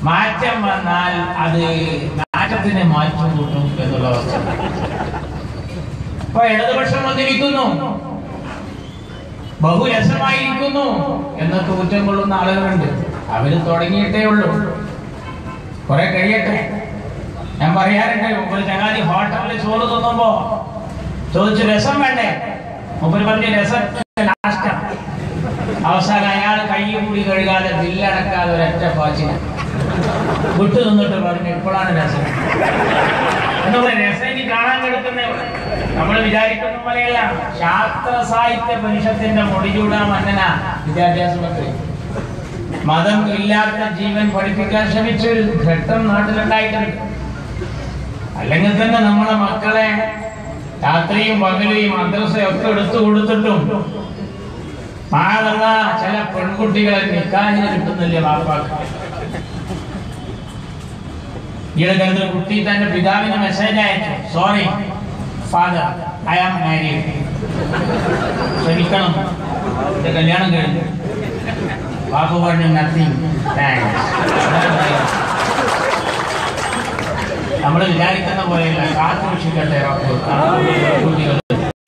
മാറ്റം വന്നാൽ അത് നാറ്റത്തിനെ മാറ്റി കൂട്ടും എന്നുള്ള അവസ്ഥ ഇപ്പൊ ഇടതുപക്ഷം വന്നിരിക്കുന്നു ബഹുരസമായിരിക്കുന്നു എന്നൊക്കെ കുറ്റം കൊള്ളുന്ന ആളുകളുണ്ട് അവര് തുടങ്ങിയിട്ടേ ഉള്ളൂ കുറെ കഴിയട്ടെ ഞാൻ പറയാറുണ്ട് ഒരു ചങ്ങാതി ഹോട്ടലിൽ ചോറ് തിന്നുമ്പോ ചോദിച്ചു രസം വേണ്ടേ മുപ്പര് പറഞ്ഞ രസം ലാസ്റ്റാണ് അവസാനം അയാൾ കൈ കൂടി കഴുകാതെ ബില്ലടക്കാതെ ഒരൊറ്റ പാച്ചിന് വിട്ടു നിന്നിട്ട് പറഞ്ഞു ഇപ്പോഴാണ് രസം എന്നുള്ള രസം ഇനി കാണാൻ കിടക്കുന്നേ ഉള്ളൂ. നമ്മൾ വിചാരിക്കുന്ന പോലെയല്ല ശാസ്ത്ര സാഹിത്യ പരിഷത്തിന്റെ മുടിചൂടാ മന്നന വിദ്യാഭ്യാസ മന്ത്രി മതം ഇല്ലാത്ത ജീവൻ പഠിപ്പിക്കാൻ ശ്രമിച്ച ഒരു ഘട്ടം നാട്ടിലുണ്ടായിട്ടുണ്ട് അല്ലെങ്കിൽ തന്നെ നമ്മളെ മക്കളെ രാത്രിയും പകലും ഈ മദ്രസയും ഒക്കെ എടുത്തു കൊടുത്തിട്ടും പാടുള്ള ചില പെൺകുട്ടികളെ നിക്കാഹിന് കിട്ടുന്നില്ല വാപ്പാക്ക് ഈയിടെ കരുതൽ കുട്ടി തന്റെ പിതാവിന് മെസ്സേജ് അയച്ചു sorry father I am married ക്ഷമിക്കണം എന്റെ കല്യാണം കഴിഞ്ഞു ബാപ്പ പറഞ്ഞു നത്തിങ് നമ്മൾ വിചാരിക്കുന്ന പോലെയല്ല കാത്തു രക്ഷിക്കട്ടെ റബ്ബ്. കുട്ടികൾ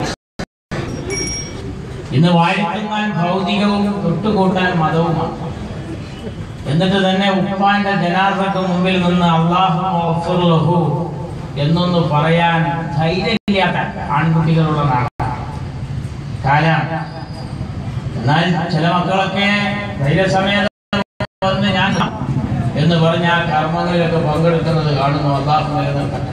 ഇന്ന് വാഴ്ത്തുന്നാൽ ഭൗതികവും തൊട്ടുകൂട്ടാൻ മതവുമാണ് എന്നിട്ട് തന്നെ ഉപ്പാന്റെ ജനാസക്ക് മുമ്പിൽ നിന്ന് അള്ളാഹു ഗഫൂർ ലഹു എന്നൊന്ന് പറയാൻ ധൈര്യമില്ലാത്ത ആൺകുട്ടികളുള്ള നാടാണ് കാലം എന്നാൽ ചില മക്കളൊക്കെ ധൈര്യസമേതം വന്ന് ഞാൻ എന്ന് പറഞ്ഞ ആ കർമ്മങ്ങളിലൊക്കെ പങ്കെടുക്കുന്നത് കാണുന്നു അള്ളാഹു നിലനിർത്തട്ടെ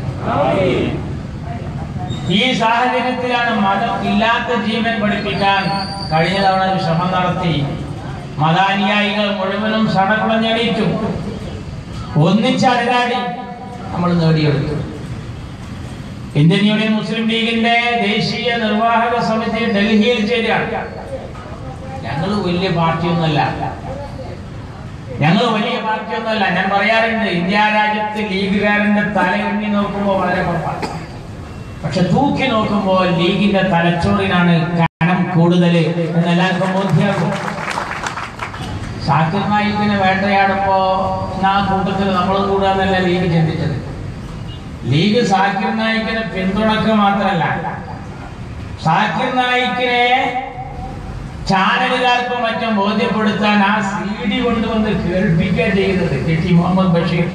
ഈ സാഹചര്യത്തിലാണ് മതം ഇല്ലാത്ത ജീവൻ പഠിപ്പിക്കാൻ കഴിഞ്ഞ തവണ ഒരു ശ്രമം നടത്തി മതാനുയായികൾ മുഴുവനും സടകുളഞ്ഞെണീറ്റു ഒന്നിച്ചടരാടി നമ്മൾ നേടിയെടുത്തു ഇന്ത്യൻ യൂണിയൻ മുസ്ലിം ലീഗിന്റെ ദേശീയ നിർവാഹക സമിതി ഡൽഹിയിൽ ചേരുകയാണ് ഞങ്ങൾ വലിയ പാർട്ടിയൊന്നുമല്ല ഞങ്ങൾ വലിയ പാർട്ടിയൊന്നുമല്ല ഞാൻ പറയാറുണ്ട് ഇന്ത്യ രാജ്യത്ത് ലീഗുകാരന്റെ തല എണ്ണി നോക്കുമ്പോൾ വളരെ കുറവാണ് പക്ഷെ തൂക്കി നോക്കുമ്പോൾ ലീഗിന്റെ തലച്ചോറിനാണ് കനം കൂടുതൽ എന്ന് എല്ലാവർക്കും ബോധ്യമാകും സാക്കിർ നായിക്കിനെ വേട്ടയാടുമ്പോ ആ കൂട്ടത്തിൽ നമ്മളും കൂടാന്നല്ല ലീഗ് ചിന്തിച്ചത് ലീഗ് സാക്കിർ നായിക്കിനെ പിന്തുണക്കുക മാത്രമല്ല സാക്കിർ നായിക്കിനെ ചാനലുകാർക്കും മറ്റും ബോധ്യപ്പെടുത്താൻ ആ സി ഡി കൊണ്ടുവന്ന് കേൾപ്പിക്കുക ചെയ്യുന്നത് കെ ടി മുഹമ്മദ് ബഷീർ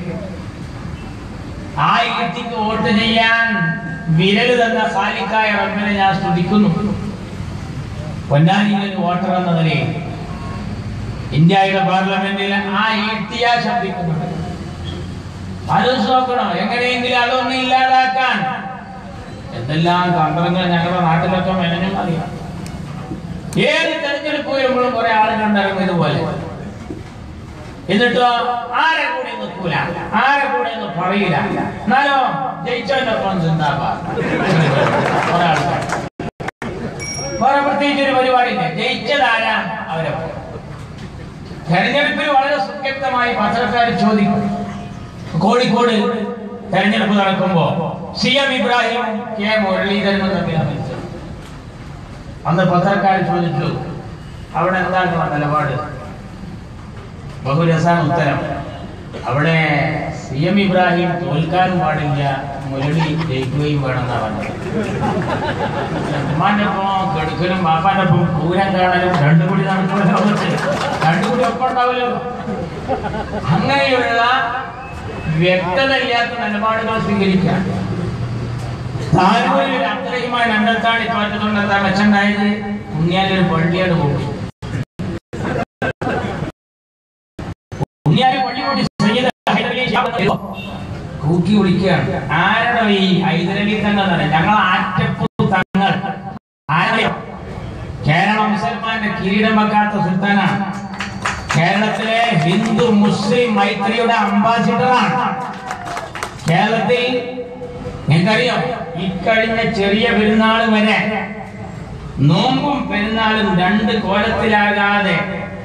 ആ വ്യക്തിക്ക് വോട്ട് ചെയ്യാൻ വിരൽ തന്ന ഖാലിക്കായ റബ്ബിനെ ഞാൻ സ്തുതിക്കുന്നു പൊന്നാനിയിൽ വോട്ടർ എന്ന നിലയിൽ ഇന്ത്യയുടെ പാർലമെന്റിൽ ആ ഈട്ടിയാ ശബ്ദിക്കുന്നുണ്ട് ആലോചിച്ച് നോക്കണം എങ്ങനെയെങ്കിലും അതൊന്നും ഇല്ലാതാക്കാൻ എന്തെല്ലാം തന്ത്രങ്ങൾ ഞങ്ങളുടെ നാട്ടിലൊക്കെ മെനഞ്ഞും അറിയാം ഏത് തെരഞ്ഞെടുപ്പ് വരുമ്പോഴും കുറെ ആളുകൾ ഉണ്ടാകും ഇതുപോലെ എന്നിട്ടോ ആരെ കൂടെ നിൽക്കൂല ആരെ കൂടെ ഒന്നും പറയില്ല എന്നാലോ ജയിച്ചവനൊപ്പം സിന്ദാബാദ് കുറെ ആൾക്കാർ വേറെ പ്രത്യേകിച്ച് ഒരു പരിപാടിയില്ല ജയിച്ചതാരാ അവരൊപ്പം തെരഞ്ഞെടുപ്പിൽ വളരെ സുവ്യക്തമായി പത്രക്കാർ ചോദിക്കും കോഴിക്കോട് തെരഞ്ഞെടുപ്പ് നടക്കുമ്പോ സി എം ഇബ്രാഹിം കെ മുരളീധരനും തമ്മിലാണ് മത്സരം അന്ന് പത്രക്കാർ ചോദിച്ചു അവിടെ എന്താണ് നിലപാട് ബഹുരസാണ് ഉത്തരം അവിടെ സി എം ഇബ്രാഹിം തോൽക്കാനും പാടില്ല മുരളി ജയിക്കുകയും വേണമെന്നാ പറഞ്ഞത് ഉമ്മാന്റെ ഒപ്പം കെടുക്കലും ബാപ്പാന്റെ ഒപ്പം പൂരം കാണലും രണ്ടും കൂടി നടക്കുന്ന ലോകത്ത് രണ്ടും കൂടി ഒപ്പം ഉണ്ടാവില്ലോ അങ്ങനെയുള്ള വ്യക്തത ഇല്ലാത്ത നിലപാടുകൾ സ്വീകരിക്കാൻ താനൂരിൽ അബ്ദുറഹിമാൻ അണ്ടത്താണി തോറ്റതുകൊണ്ട് എന്താ മെച്ചുണ്ടായത് ഉണ്ണിയാലൊരു പള്ളിയാണ് പോകും ഉണ്ണിയാല് പള്ളി കൂടി സയ്യിദ് ഹൈദരലി ശിഹാബ് കൂക്കി വിളിക്കുകയാണ് ആരുടെ ഈ ഹൈദരലി തങ്ങൾ തന്നെ ഞങ്ങൾ ആറ്റപ്പു തങ്ങൾ ആരറിയോ കേരള മുസൽമാന്റെ കിരീടം വെക്കാത്ത സുൽത്താനാണ് കേരളത്തിലെ ഹിന്ദു മുസ്ലിം മൈത്രിയുടെ അംബാസിഡറാണ് കേരളത്തിൽ നിങ്ങൾക്കറിയാം ഇക്കഴിഞ്ഞ ചെറിയ പെരുന്നാൾ വരെ നോമ്പും പെരുന്നാളും രണ്ട് കോലത്തിലാകാതെ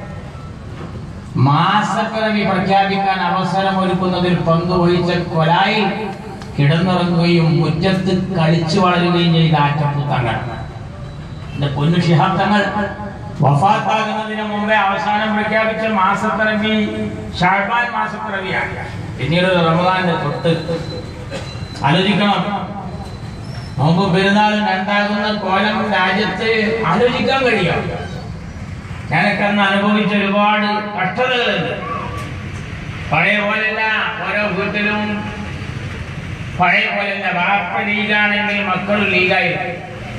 മാസപ്പിറവി പ്രഖ്യാപിക്കാൻ അവസരം ഒരുക്കുന്നതിൽ പങ്കുവഹിച്ച കൊലായി കിടന്നുറങ്ങുകയും മുറ്റത്ത് കളിച്ചു വളരുകയും ചെയ്ത ആറ്റപ്പുത്തങ്ങൾ എന്റെ പൊന്നു ശിഹാബ് തങ്ങൾ വഫാത്താകുന്നതിന് മുമ്പേ അവസാനം പ്രഖ്യാപിച്ച മാസപ്പിറവി ഷാഴ്ബാൻ മാസപ്പിറവിയാണ് പിന്നീട് റമദാന്റെ തൊട്ട് ആലോചിക്കണം നോമ്പ് പെരുന്നാളിന് ഉണ്ടാകുന്ന കോലം രാജ്യത്ത് ആലോചിക്കാൻ കഴിയും ഞാനൊക്കെ അന്ന് അനുഭവിച്ച ഒരുപാട് കഷ്ടതകളുണ്ട് പഴയ പോലെയല്ല ഓരോ വീട്ടിലും പഴയ പോലെയല്ല വാപ്പ ലീഗാണെങ്കിൽ മക്കൾ ലീഗായിരുന്നു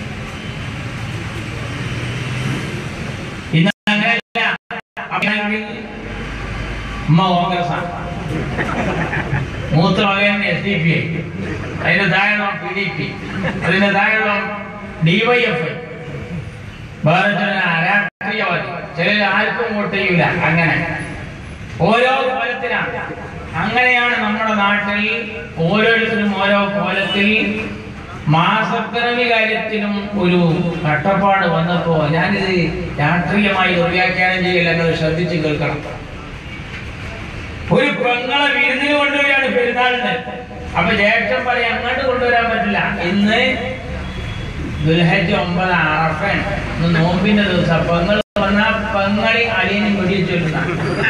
ഇന്ന് അങ്ങനെയല്ല അപ്പനാണെങ്കിൽ ഉമ്മ കോൺഗ്രസ് മൂത്ത മകൻ എസ് ഡി പി അതിന്റെ താഴെ പി ഡി പി അതിന്റെ താഴെ ഡിവൈഎഫ് വേറെ ചില രാഷ്ട്രീയവാദി ചിലർ ആർക്കും വോട്ട് ചെയ്യൂല അങ്ങനെ ഓരോ കോലത്തിലാണ് അങ്ങനെയാണ് നമ്മുടെ നാട്ടിൽ ഓരോരുത്തരും ഓരോ കോലത്തിൽ മാസപ്പിറവി കാര്യത്തിലും ഒരു കട്ടപ്പാട് വന്നപ്പോ ഞാനിത് രാഷ്ട്രീയമായി ദുർവ്യാഖ്യാനം ചെയ്യില്ല എന്നത് ശ്രദ്ധിച്ച് കേൾക്കണം ഒരു പെങ്ങളെ വിരുന്നിന് കൊണ്ടുവരികയാണ് പെരുന്നാളിന് അപ്പൊ ജ്യേഷ്ഠൻ പറയും അങ്ങോട്ട് കൊണ്ടുവരാൻ പറ്റില്ല ഇന്ന് ദുൽഹജ്ജ് ഒമ്പത് അറഫൻ ഇന്ന് നോമ്പിന്റെ ദിവസം പെങ്ങൾ വന്ന പെങ്ങളി അലിയനും വെടിവെച്ചിരുന്ന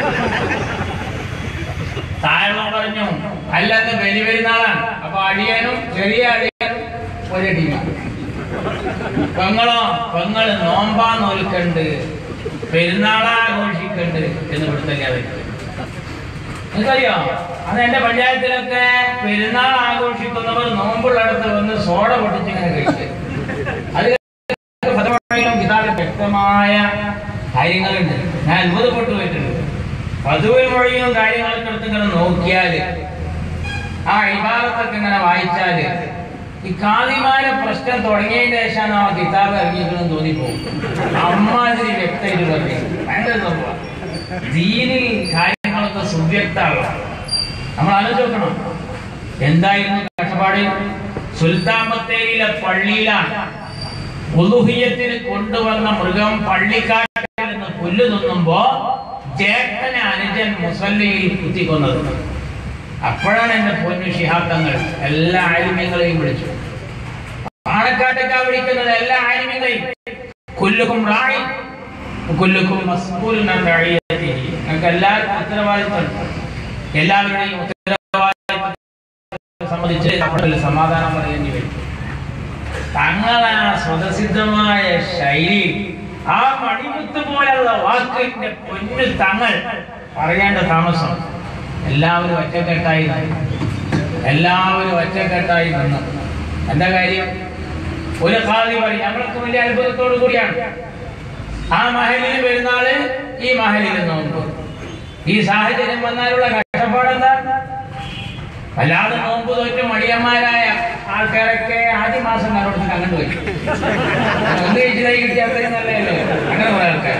താഴ്മ പറഞ്ഞു അല്ലെന്ന് ബലി പെരുന്നാളാണ് അപ്പൊ അടിയനും ചെറിയ അടിയനും ഒരേ ടീമാണ് പെങ്ങളോ പെങ്ങള് നോമ്പാ നോൽക്കണ്ട് പെരുന്നാളാ ആഘോഷിക്കണ്ട് എന്ന് ഇവിടുത്തെ നിങ്ങൾക്കറിയോ അത് എന്റെ പഞ്ചായത്തിലൊക്കെ പെരുന്നാൾ ആഘോഷിക്കുന്നവർ നോമ്പുള്ളിടത്ത് വന്ന് സോഡ പൊട്ടിച്ചിങ്ങനെ കഴിക്കും അത് ഫതവയിലും കിതാബിൽ വ്യക്തമായ കാര്യങ്ങളുണ്ട് ഞാൻ അത്ഭുതപ്പെട്ടു പോയിട്ടുണ്ട് പതുവിൽ മൊഴിയും കാര്യങ്ങളൊക്കെ എടുത്ത് ഇങ്ങനെ നോക്കിയാല് ആ ഇബാറത്തൊക്കെ ഇങ്ങനെ വായിച്ചാല് ഈ കാതിമാരെ പ്രശ്നം തുടങ്ങിയതിന് ശേഷമാണ് ആ കിതാബ് ഇറങ്ങിയിട്ടുണ്ടെന്ന് തോന്നിപ്പോകും അമ്മാതിരി വ്യക്തമായിട്ട് പറഞ്ഞു ഭയങ്കര സംഭവം ദീനിൽ കാര്യങ്ങളൊക്കെ സുവ്യക്താവുക നമ്മൾ ആലോചിച്ച് നോക്കണം എന്തായിരുന്നു കഷ്ടപ്പാട് സുൽത്താൻ ബത്തേരിയിലെ പള്ളിയിലാണ് ഉലുഹിയത്തിന് കൊണ്ടുവന്ന മൃഗം പള്ളിക്കാട്ടിൽ നിന്ന് പുല്ല് തിന്നുമ്പോ ജേഷ്ഠനെ അനുജൻ മുസല്ലയിൽ കുത്തിക്കൊന്നത് അപ്പോഴാണ് എന്റെ പൊന്നു ശിഹാബ്ദങ്ങൾ എല്ലാ ആലിമ്യങ്ങളെയും വിളിച്ചു പാണക്കാട്ടേക്കാ വിളിക്കുന്നത് എല്ലാ ആലിമ്യങ്ങളെയും കൊല്ലുക്കും റായി കൊല്ലുക്കും മസ്കൂലും നിങ്ങൾക്ക് എല്ലാവർക്കും ഉത്തരവാദിത്തം എല്ലാവരുടെയും ഉത്തരവാദിത്തം സംബന്ധിച്ച് നമ്മുടെ സമാധാനം പറയേണ്ടി വരും തങ്ങളാ സ്വതസിദ്ധമായ ശൈലി ആ മണിമുത്ത് പോലുള്ള വാക്കിന്റെ പൊന്നു തങ്ങൾ പറയേണ്ട താമസം എല്ലാവരും ഒറ്റക്കെട്ടായി നിന്നു എല്ലാവരും ഒറ്റക്കെട്ടായി നിന്നു എന്താ കാര്യം ഒരു ഖാദി പറയും നമ്മൾക്ക് വലിയ അത്ഭുതത്തോടു കൂടിയാണ് ആ മഹലിൽ പെരുന്നാള് ഈ മഹലിൽ നോമ്പ് ഈ സാഹചര്യം വന്നാലുള്ള കഷ്ടപ്പാട് എന്താ വല്ലാതെ നോമ്പ് തോറ്റ് മടിയന്മാരായ ആൾക്കാരൊക്കെ ആദ്യ മാസം കണ്ടോടത്ത് അങ്ങോട്ട് പോയി ഒന്ന് കഴിച്ചതായി കിട്ടിയാൽ നല്ലതല്ലേ അങ്ങനെ കുറെ ആൾക്കാർ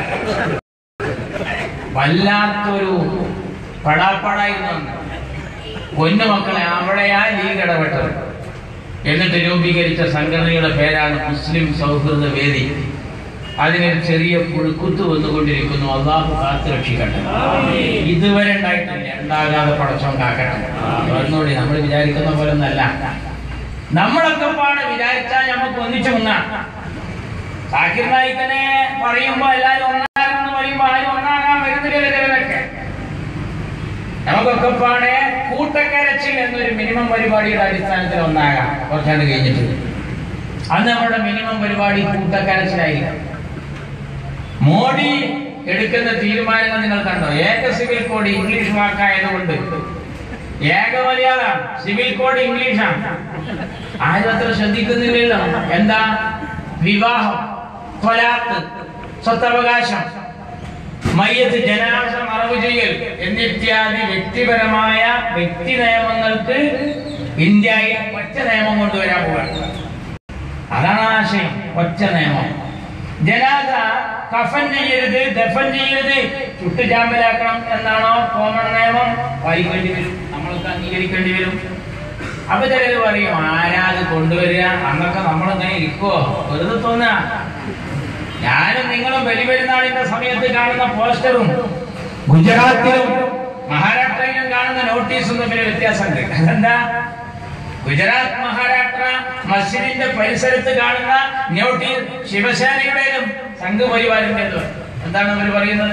വല്ലാത്തൊരു പടാപ്പടായിരുന്നു അന്ന്. പൊന്നു മക്കളെ അവിടെയാ ലീഗ് ഇടപെട്ടത് എന്നിട്ട് രൂപീകരിച്ച സംഘടനയുടെ പേരാണ് മുസ്ലിം സൗഹൃദ വേദി അതിനൊരു ചെറിയ പുഴുക്കുത്ത് വന്നുകൊണ്ടിരിക്കുന്നു അള്ളാഹു കാത്തു രക്ഷിക്കട്ടെ ഇതുവരെ ഉണ്ടായിട്ടില്ല ഉണ്ടാകാതെ പടച്ചോൻ കാക്കട്ടെ ഒന്നുകൂടി നമ്മൾ വിചാരിക്കുന്ന പോലെ ഒന്നല്ല നമ്മളൊക്കെ പാട് വിചാരിച്ചാൽ നമുക്ക് ഒന്നിച്ചു മുങ്ങാം സാക്കിർ നായിക്കനെ പറയുമ്പോ എല്ലാരും ഒന്നാകാന്ന് പറയുമ്പോ ആരും ഒന്നാകാൻ വരുന്നില്ല ചിലരൊക്കെ നമുക്കൊക്കെ പാടെ കൂട്ടക്കരച്ചിൽ എന്നൊരു മിനിമം പരിപാടിയുടെ അടിസ്ഥാനത്തിൽ ഒന്നാകാം കുറച്ചാണ്ട് കഴിഞ്ഞിട്ട് അത് നമ്മുടെ മിനിമം പരിപാടി കൂട്ടക്കരച്ചിലായിരിക്കും മോഡി എടുക്കുന്ന തീരുമാനങ്ങൾ നിങ്ങൾ കണ്ടോ ഏക സിവിൽ കോഡ് ഇംഗ്ലീഷ് വാക്കായതുകൊണ്ട് ഏക മലയാളം സിവിൽ കോഡ് ഇംഗ്ലീഷാണ് ആരും അത്ര ശ്രദ്ധിക്കുന്നില്ലല്ലോ എന്താ വിവാഹം ത്വലാത്ത് സ്വത്തവകാശം മയ്യത്ത് ജനാംശ മറവ് ചെയ്യൽ എന്നിത്യാദി വ്യക്തിപരമായ വ്യക്തി നിയമങ്ങൾക്ക് ഇന്ത്യയിൽ ഒറ്റ നിയമം കൊണ്ടുവരാൻ പോവുകയാണ് അതാണ് ആശയം ഒറ്റ നിയമം ജനാസ കഫൻ ചെയ്യരുത് ദഫൻ ചെയ്യരുത് ചുട്ടുചാമ്പലാക്കണം എന്നാണോ കോമൺ നിയമം വായിക്കേണ്ടി വരും നമ്മൾക്ക് അംഗീകരിക്കേണ്ടി വരും അപ്പൊ ചിലര് പറയും ആരാത് കൊണ്ടുവരിക അന്നൊക്കെ നമ്മളിങ്ങനെ ഇരിക്കുവോ വെറുതെ തോന്നുക ഞാനും നിങ്ങളും ബലിപെരുന്നാളിന്റെ സമയത്ത് കാണുന്ന പോസ്റ്ററും ഗുജറാത്തിലും മഹാരാഷ്ട്രയിലും കാണുന്ന നോട്ടീസും തമ്മിൽ വ്യത്യാസമുണ്ട് അതെന്താ ഗുജറാത്ത് മഹാരാഷ്ട്ര മസ്ജിദിന്റെ പരിസരത്ത് കാണുന്ന നോട്ടീസ് ശിവസേനയുടേതും സംഘപരിവാറിന്റേതും എന്താണ് അവർ പറയുന്നത്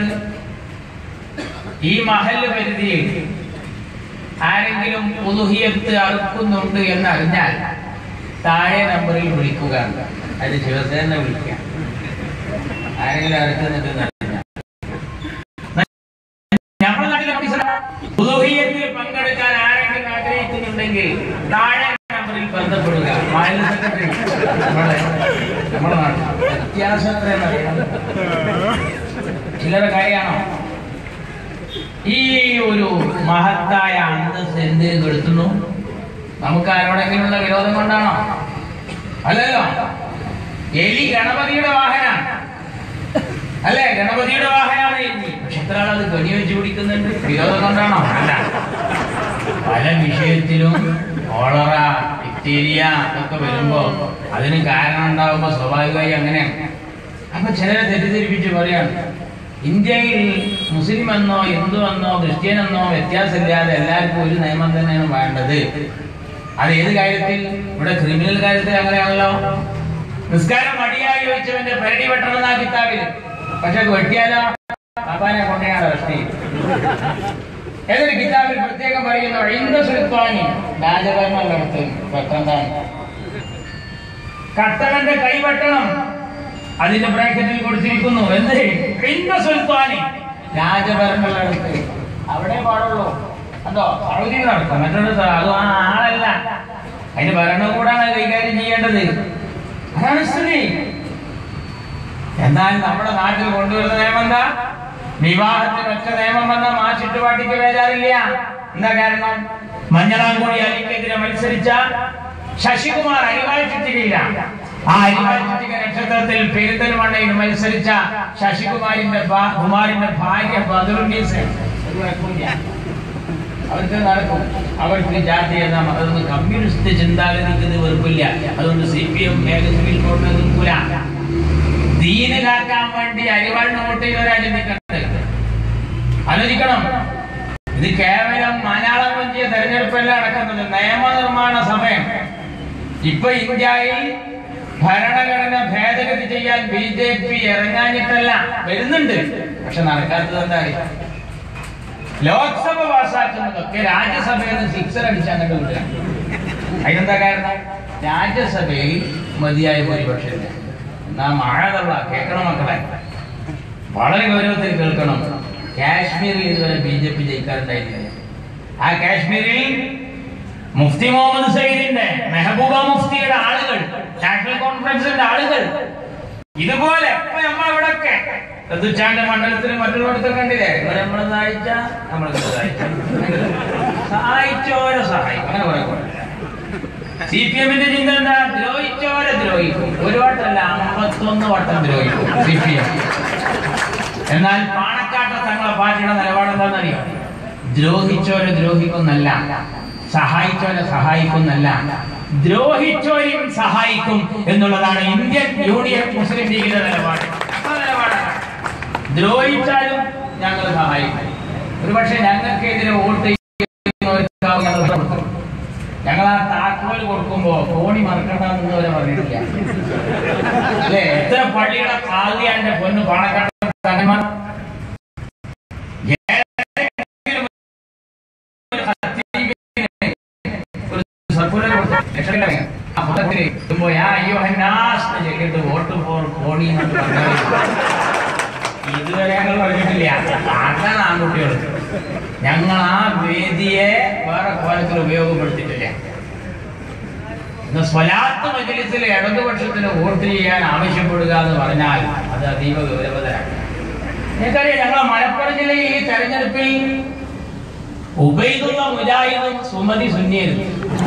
ഈ മഹല് പരിധിയിൽ ആരെങ്കിലും ഉലുഹിയത്ത് അറുക്കുന്നുണ്ട് എന്ന് അറിഞ്ഞാൽ താഴെ നമ്പറിൽ വിളിക്കുക അത് ശിവസേന വിളിക്കാം ആരെങ്കിലും അറുക്കുന്നുണ്ട് എന്ന് അറിഞ്ഞാൽ നമ്മുടെ നാട്ടിലെ ഉലുഹിയത്തിൽ പങ്കെടുക്കാൻ ആരെങ്കിലും ആഗ്രഹിക്കുന്നുണ്ടെങ്കിൽ താഴെ നമ്പറിൽ ബന്ധപ്പെടുക മഹൽ സെക്രട്ടറി നമ്മുടെ നമ്മുടെ നാട്ടിൽ വ്യത്യാസം എത്രയെന്നറിയാം ചിലരുടെ കാര്യമാണോ ഈ ഒരു മഹത്തായ അന്തസ് എന്ത് കെടുത്തുന്നു നമുക്ക് ആരോടെങ്കിലുള്ള വിരോധം കൊണ്ടാണോ അല്ലല്ലോ എലി ഗണപതിയുടെ വാഹനാണ് അല്ലേ ഗണപതിയുടെ വാഹനാണ് എലി പക്ഷെ എത്ര ആളത് കണി വെച്ച് പിടിക്കുന്നുണ്ട് വിരോധം കൊണ്ടാണോ അല്ല പല വിഷയത്തിലും കോളറ ബാക്ടീരിയ ഒക്കെ വരുമ്പോ അതിന് കാരണം ഉണ്ടാവുമ്പോ സ്വാഭാവികമായി അങ്ങനെയാണ് അപ്പൊ ചിലരെ തെറ്റിദ്ധരിപ്പിച്ച് പറയാണ് ഇന്ത്യയിൽ മുസ്ലിം എന്നോ ഹിന്ദു എന്നോ ക്രിസ്ത്യൻ എന്നോ വ്യത്യാസമില്ലാതെ എല്ലാവർക്കും ഒരു നിയമം തന്നെയാണ് വേണ്ടത് അത് ഏത് കാര്യത്തിൽ ഇവിടെ ക്രിമിനൽ കാര്യത്തിൽ അങ്ങനെയാണല്ലോ നിസ്കാരം മടിയായി ചോദിച്ചവന്റെ പരടി വെട്ടണമെന്നാ കിതാബിൽ പക്ഷെ വെട്ടിയാലോ പാപ്പാനെ കൊണ്ടാണ് അറസ്റ്റ് ചെയ്യും ഏതൊരു കിതാബിൽ പ്രത്യേകം പറയുന്നു ഇന്ദ സുൽത്താനി രാജഭരണമുള്ളിടത്ത് വെട്ടന്താണ് കട്ടവന്റെ കൈ വെട്ടണം അതിന്റെ ബ്രാക്കറ്റിൽ കൊടുത്തിരിക്കുന്നു എന്ത് ഇന്ദ സുൽത്താനി രാജഭരണമുള്ളിടത്ത് അവിടെ പാടുള്ളൂ അതോ സൗദി നടക്കും മറ്റൊരു അത് ആ ആളല്ല അതിന്റെ ഭരണകൂടാണ് അത് കൈകാര്യം ചെയ്യേണ്ടത് അതാണ് സ്ഥിതി എന്നാൽ നമ്മുടെ നാട്ടിൽ കൊണ്ടുവരുന്ന നിയമം എന്താ വിവാഹത്തിന് ഒറ്റ നിയമം വന്ന ആ ചുറ്റുപാട്ടിക്ക് വേരാറില്ല എന്താ കാരണം മഞ്ഞളാംകുടി അലിക്കെതിരെ മത്സരിച്ച ശശികുമാർ അരിവാൾ ചുറ്റികയില്ല ആ അരിവാൾ ചുറ്റിക നക്ഷത്രത്തിൽ പെരുന്തൽമണ്ണയിൽ മത്സരിച്ച ശശികുമാരിന്റെ ഭാ- കുമാരിന്റെ ഭാര്യ ബദറുന്നീസ് ഒരു കുഴപ്പമില്ല അവർക്ക് നടക്കും അവർക്ക് ജാതി എന്ന അതൊന്നും കമ്മ്യൂണിസ്റ്റ് ചിന്താഗതിക്ക് ഇത് വെറുപ്പില്ല അതുകൊണ്ട് C P M civil code നിൽക്കൂല ദീന് കാക്കാൻ വേണ്ടി അരിവാളിന് വോട്ട് ചെയ്തവരാ ചിന്തിക്കേണ്ടത് ആലോചിക്കണം ഇത് കേവലം മലയാളം വഞ്ചിയ തെരഞ്ഞെടുപ്പല്ല നടക്കുന്നത് നിയമനിർമ്മാണ സമയം ഇപ്പൊ ഇന്ത്യയിൽ ഭരണഘടന ഭേദഗതി ചെയ്യാൻ ബി ജെ പി ഇറങ്ങാഞ്ഞിട്ടല്ല വരുന്നുണ്ട് പക്ഷെ നടക്കാത്തത് എന്താ അറിയാം ലോക്സഭ പാസ്സാക്കുന്നതൊക്കെ രാജ്യസഭയിൽ നിന്ന് സിക്സർ അടിച്ച് അങ്ങോട്ട് വിടുക അതിനെന്താ കാരണം രാജ്യസഭയിൽ മതിയായ ഭൂരിപക്ഷമില്ല എന്നാ മഴ തള്ള കേൾക്കണം മക്കളെ വളരെ ഗൗരവത്തിൽ കേൾക്കണം കാശ്മീരിൽ ഇതുവരെ ബി ജെ പി ജയിക്കാറുണ്ടായിരുന്നില്ല ആ കാശ്മീരിൽ മുഫ്തി മുഹമ്മദ് സയ്യിദിന്റെ മെഹബൂബ മുഫ്തിയുടെ ആളുകൾ നാഷണൽ കോൺഫറൻസിന്റെ ആളുകൾ ഇതുപോലെ ഇപ്പൊ നമ്മൾ ഇവിടൊക്കെ ചതുച്ചാണ്ട് മണ്ഡലത്തിലും മറ്റുള്ളവർക്ക് കണ്ടില്ലേ ഇവരെ നമ്മൾ സഹായിച്ച നമ്മൾ സഹായിച്ച സഹായിച്ചോരെ സഹായിക്കും അങ്ങനെ പറയാൻ സി പി എമ്മിന്റെ ചിന്ത എന്താ ദ്രോഹിച്ചോരെ ദ്രോഹിക്കും ഒരു വട്ടമല്ല അമ്പത്തൊന്ന് വട്ടം ദ്രോഹിക്കും സി പി എം എന്നാൽ പാണക്കാട്ട തങ്ങളെ പാർട്ടിയുടെ നിലപാട് എന്താണെന്നറിയോ ദ്രോഹിച്ചോരെ ദ്രോഹിക്കുന്നല്ല സഹായിച്ചോരെ സഹായിക്കുന്നല്ല ദ്രോഹിച്ചോരെയും സഹായിക്കും എന്നുള്ളതാണ് ഇന്ത്യൻ യൂണിയൻ മുസ്ലിം ലീഗിന്റെ നിലപാട് ഞങ്ങളുടെ നിലപാടാണ് ദ്രോഹിച്ചാലും ഞങ്ങൾ സഹായിക്കും ഒരുപക്ഷെ ഞങ്ങൾക്കെതിരെ വോട്ട് ചെയ്യുന്നവർക്കാവും ഞങ്ങൾ കൊടുക്കും. ഞങ്ങൾ ആ താക്കോൽ കൊടുക്കുമ്പോ കോണി മറക്കണ്ടെന്ന് വരെ പറഞ്ഞിട്ടില്ല അല്ലേ എത്ര പള്ളിയുടെ കാതിയാന്റെ പൊന്ന് പാണക്കാട് തങ്ങന്മാർ ഒരു സർക്കുലർ കൊടുത്തു. ലക്ഷക്കണക്കിന്. ആ പത്രത്തില് ഇടുമ്പോ, "യാ അയ്യുഹന്നാസ്" എന്ന് ചൊല്ലിയിട്ട് വോട്ട് ഫോർ കോണി എന്ന് പറഞ്ഞാൽ ഇതുവരെ ഞങ്ങൾ പറഞ്ഞിട്ടില്ല അതാണ് ആൺകുട്ടികൾ ഞങ്ങൾ ആ വേദിയെ വേറെ കോലത്തിൽ ഉപയോഗപ്പെടുത്തിയിട്ടില്ല ഇന്ന് സ്വലാത്ത് മജലിസിൽ ഇടതുപക്ഷത്തിന് വോട്ട് ചെയ്യാൻ ആവശ്യപ്പെടുക എന്ന് പറഞ്ഞാൽ അത് അതീവ ഗൗരവതരാണ് നിങ്ങൾക്കറിയാം ഞങ്ങളെ മലപ്പുറം ജില്ലയിൽ ഈ തെരഞ്ഞെടുപ്പിൽ ഉബൈദുള്ള മുജാഹിദും സുമതി സുന്നിയതും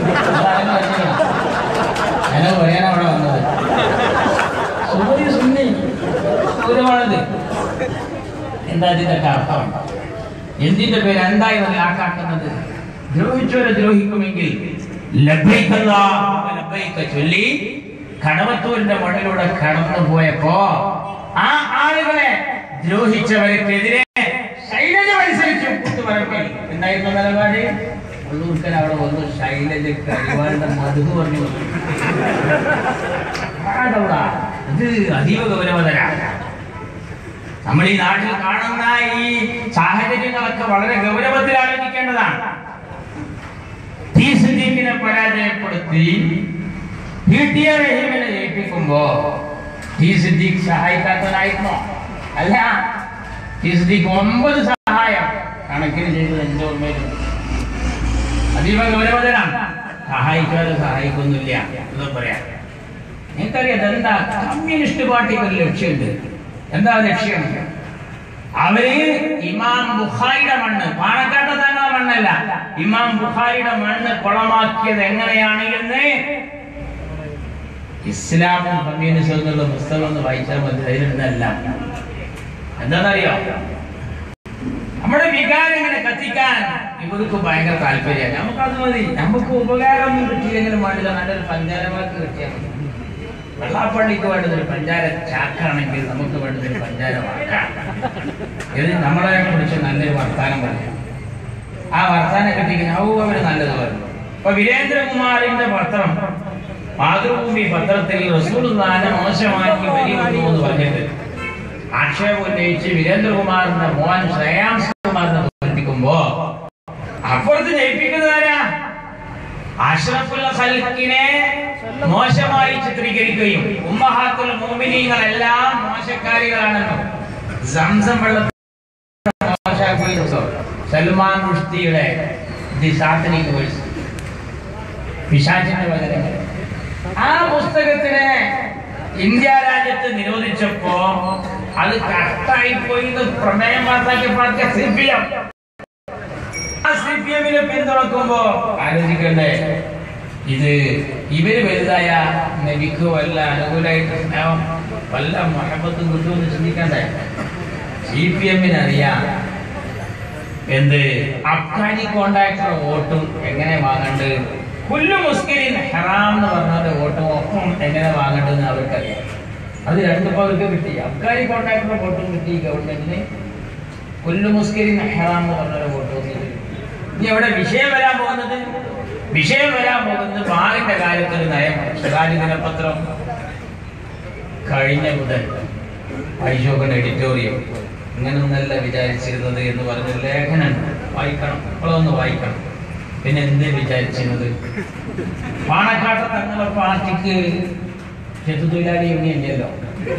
ഞങ്ങൾ പറയാൻ അവിടെ വന്നത് സുമതി സുന്നി ഗൗരവമാണത് എന്താ ഇതിന്റെ അർത്ഥം എന്തിന്റെ പേര് എന്തായി മനസ്സിലാക്കാക്കുന്നത് ദ്രോഹിച്ചവരെ ദ്രോഹിക്കുമെങ്കിൽ ലബ്ബൈക അല്ലാഹുമ്മ ലബ്ബൈക ചൊല്ലി കടവത്തൂരിന്റെ മണ്ണിലൂടെ കടന്നു പോയപ്പോ ആ ആളുകളെ ദ്രോഹിച്ചവർക്കെതിരെ ശൈലജ മത്സരിച്ചു കുത്തുപറമ്പിൽ എന്തായിരുന്നു നിലപാട് ഉള്ളൂർക്കൻ അവിടെ വന്നു ശൈലജ കരിവാളുടെ മധു പറഞ്ഞു വന്നു. ആടവിടെ. ഇത് അതീവ ഗൗരവതരാണ് നമ്മൾ ഈ നാട്ടിൽ കാണുന്ന ഈ സാഹചര്യങ്ങളൊക്കെ വളരെ ഗൗരവത്തിൽ ആലോചിക്കേണ്ടതാണ് ടി സിദ്ദീഖിനെ പരാജയപ്പെടുത്തി പി ടി എ റഹീമിനെ ജയിപ്പിക്കുമ്പോ ടി സിദ്ദീഖ് സഹായിക്കാത്തവനായിരുന്നോ അല്ല ടി സിദ്ദീഖ് ഒമ്പത് സഹായം കണക്കിന് ചെയ്തത് എന്റെ ഓർമ്മയിലുണ്ട് അതീവ ഗൗരവതരാണ് സഹായിക്കാതെ സഹായിക്കൊന്നുമില്ല എന്ന് പറയാം നിങ്ങൾക്കറിയാം എന്താ കമ്മ്യൂണിസ്റ്റ് പാർട്ടിക്ക് ഒരു ലക്ഷ്യമുണ്ട് എന്താ ലക്ഷ്യം അവര് ഇമാം ബുഖാരിയുടെ മണ്ണ് പാണക്കാട്ട് തങ്ങളുടെ മണ്ണല്ല ഇമാം ബുഖാരിയുടെ മണ്ണ് കുളമാക്കിയത് എങ്ങനെയാണ് എന്ന് ഇസ്ലാമും കമ്മ്യൂണിസം എന്നുള്ള പുസ്തകം ഒന്ന് വായിച്ചാൽ മതി അതിലുണ്ടല്ല എന്താണെന്നറിയോ നമ്മുടെ വികാരം ഇങ്ങനെ കത്തിക്കാൻ ഇവർക്ക് ഭയങ്കര താല്പര്യമാണ് നമുക്ക് അത് മതി നമുക്ക് ഉപകാരമൊന്നും കിട്ടിയില്ലെങ്കിലും വേണ്ടില്ല നല്ലൊരു പഞ്ചാരമാക്ക് കിട്ടിയാൽ മതി വെള്ളാപ്പള്ളിക്ക് വേണ്ടത് ഒരു പഞ്ചാര ചാക്കാണെങ്കിൽ നമുക്ക് വേണ്ടത് ഒരു പഞ്ചാര വാക്കാണ് ഇത് നമ്മളെ കുറിച്ച് നല്ലൊരു വർത്താനം പറയാം ആ വർത്താനം കിട്ടിക്കഴിഞ്ഞാൽ ഔ അവര് നല്ലത് പറഞ്ഞു ഇപ്പൊ വീരേന്ദ്രകുമാറിന്റെ പത്രം മാതൃഭൂമി പത്രത്തിൽ റസൂൽ മോശമാക്കി വരികയുള്ളൂ എന്ന് പറഞ്ഞിട്ട് ആക്ഷേപം ഉന്നയിച്ച് വീരേന്ദ്രകുമാറിന്റെ മോൻ ശ്രേയാംസ് കുമാറിനെ തോൽപ്പിക്കുമ്പോ അപ്പുറത്ത് ജയിപ്പിക്കുന്നതാരാ അഷ്റഫുൽ ഖൽക്കിനെ മോശമായി ചിത്രീകരിക്കുകയും ഉമ്മഹാത്തുൽ മോമിനീങ്ങളെല്ലാം മോശക്കാരികളാണെന്നും സംസം വെള്ളത്തിൽ മോശമാക്കുകയും സൽമാൻ റുഷ്ദിയുടെ ദി സാത്തനിക് വേഴ്സ് പിശാചിന്റെ വചനങ്ങൾ ആ പുസ്തകത്തിനെ ഇന്ത്യ രാജ്യത്ത് നിരോധിച്ചപ്പോ അത് കട്ടായി പോയി പ്രമേയം പാസാക്കിയ പാർട്ടി സി പി എം ആ സി പി എമ്മിനെ പിന്തുണക്കുമ്പോ ആലോചിക്കണ്ടേ ഇത് ഇവര് വലുതായ നബിക്ക് വല്ല അനുകൂലമായിട്ട് സ്നേഹം വല്ല മഹബത്തും കിട്ടുമെന്ന് ചിന്തിക്കണ്ടേ സി പി എമ്മിന് അറിയാം എന്ത് അഫ്ഗാനി കോണ്ടാക്ടർ വോട്ടും എങ്ങനെ വാങ്ങണ്ട് പുല്ലു മുസ്കിരിൻ ഹറാം എന്ന് പറഞ്ഞാൽ വോട്ടും ഒപ്പം എങ്ങനെ വാങ്ങണ്ടെന്ന് അവർക്കറിയാം അത് രണ്ടും അവർക്ക് കിട്ടി അഫ്ഗാനി കോണ്ടാക്ടർ വോട്ടും കിട്ടി ഗവൺമെന്റിന് പുല്ലു മുസ്കിരിൻ ഹറാം എന്ന് പറഞ്ഞ വോട്ട് വന്നിട്ട് ഇനി അവിടെ വിഷയം വരാൻ പോകുന്നത് വിഷയം വരാൻ പോകുന്നത് ബാറിന്റെ കാര്യത്തിൽ നയം സ്വകാര്യ ദിനപത്രം കഴിഞ്ഞ മുതൽ ഐശോകൻ എഡിറ്റോറിയം ഇങ്ങനൊന്നല്ല വിചാരിച്ചിരുന്നത് എന്ന് പറഞ്ഞ ലേഖനം വായിക്കണം നമ്മളൊന്ന് വായിക്കണം പിന്നെ എന്ത് വിചാരിച്ചിരുന്നത് പാണക്കാട്ട് തങ്ങളുടെ പാർട്ടിക്ക് ചെത്തുതൊഴിലാളി യൂണിയൻ ഇല്ലല്ലോ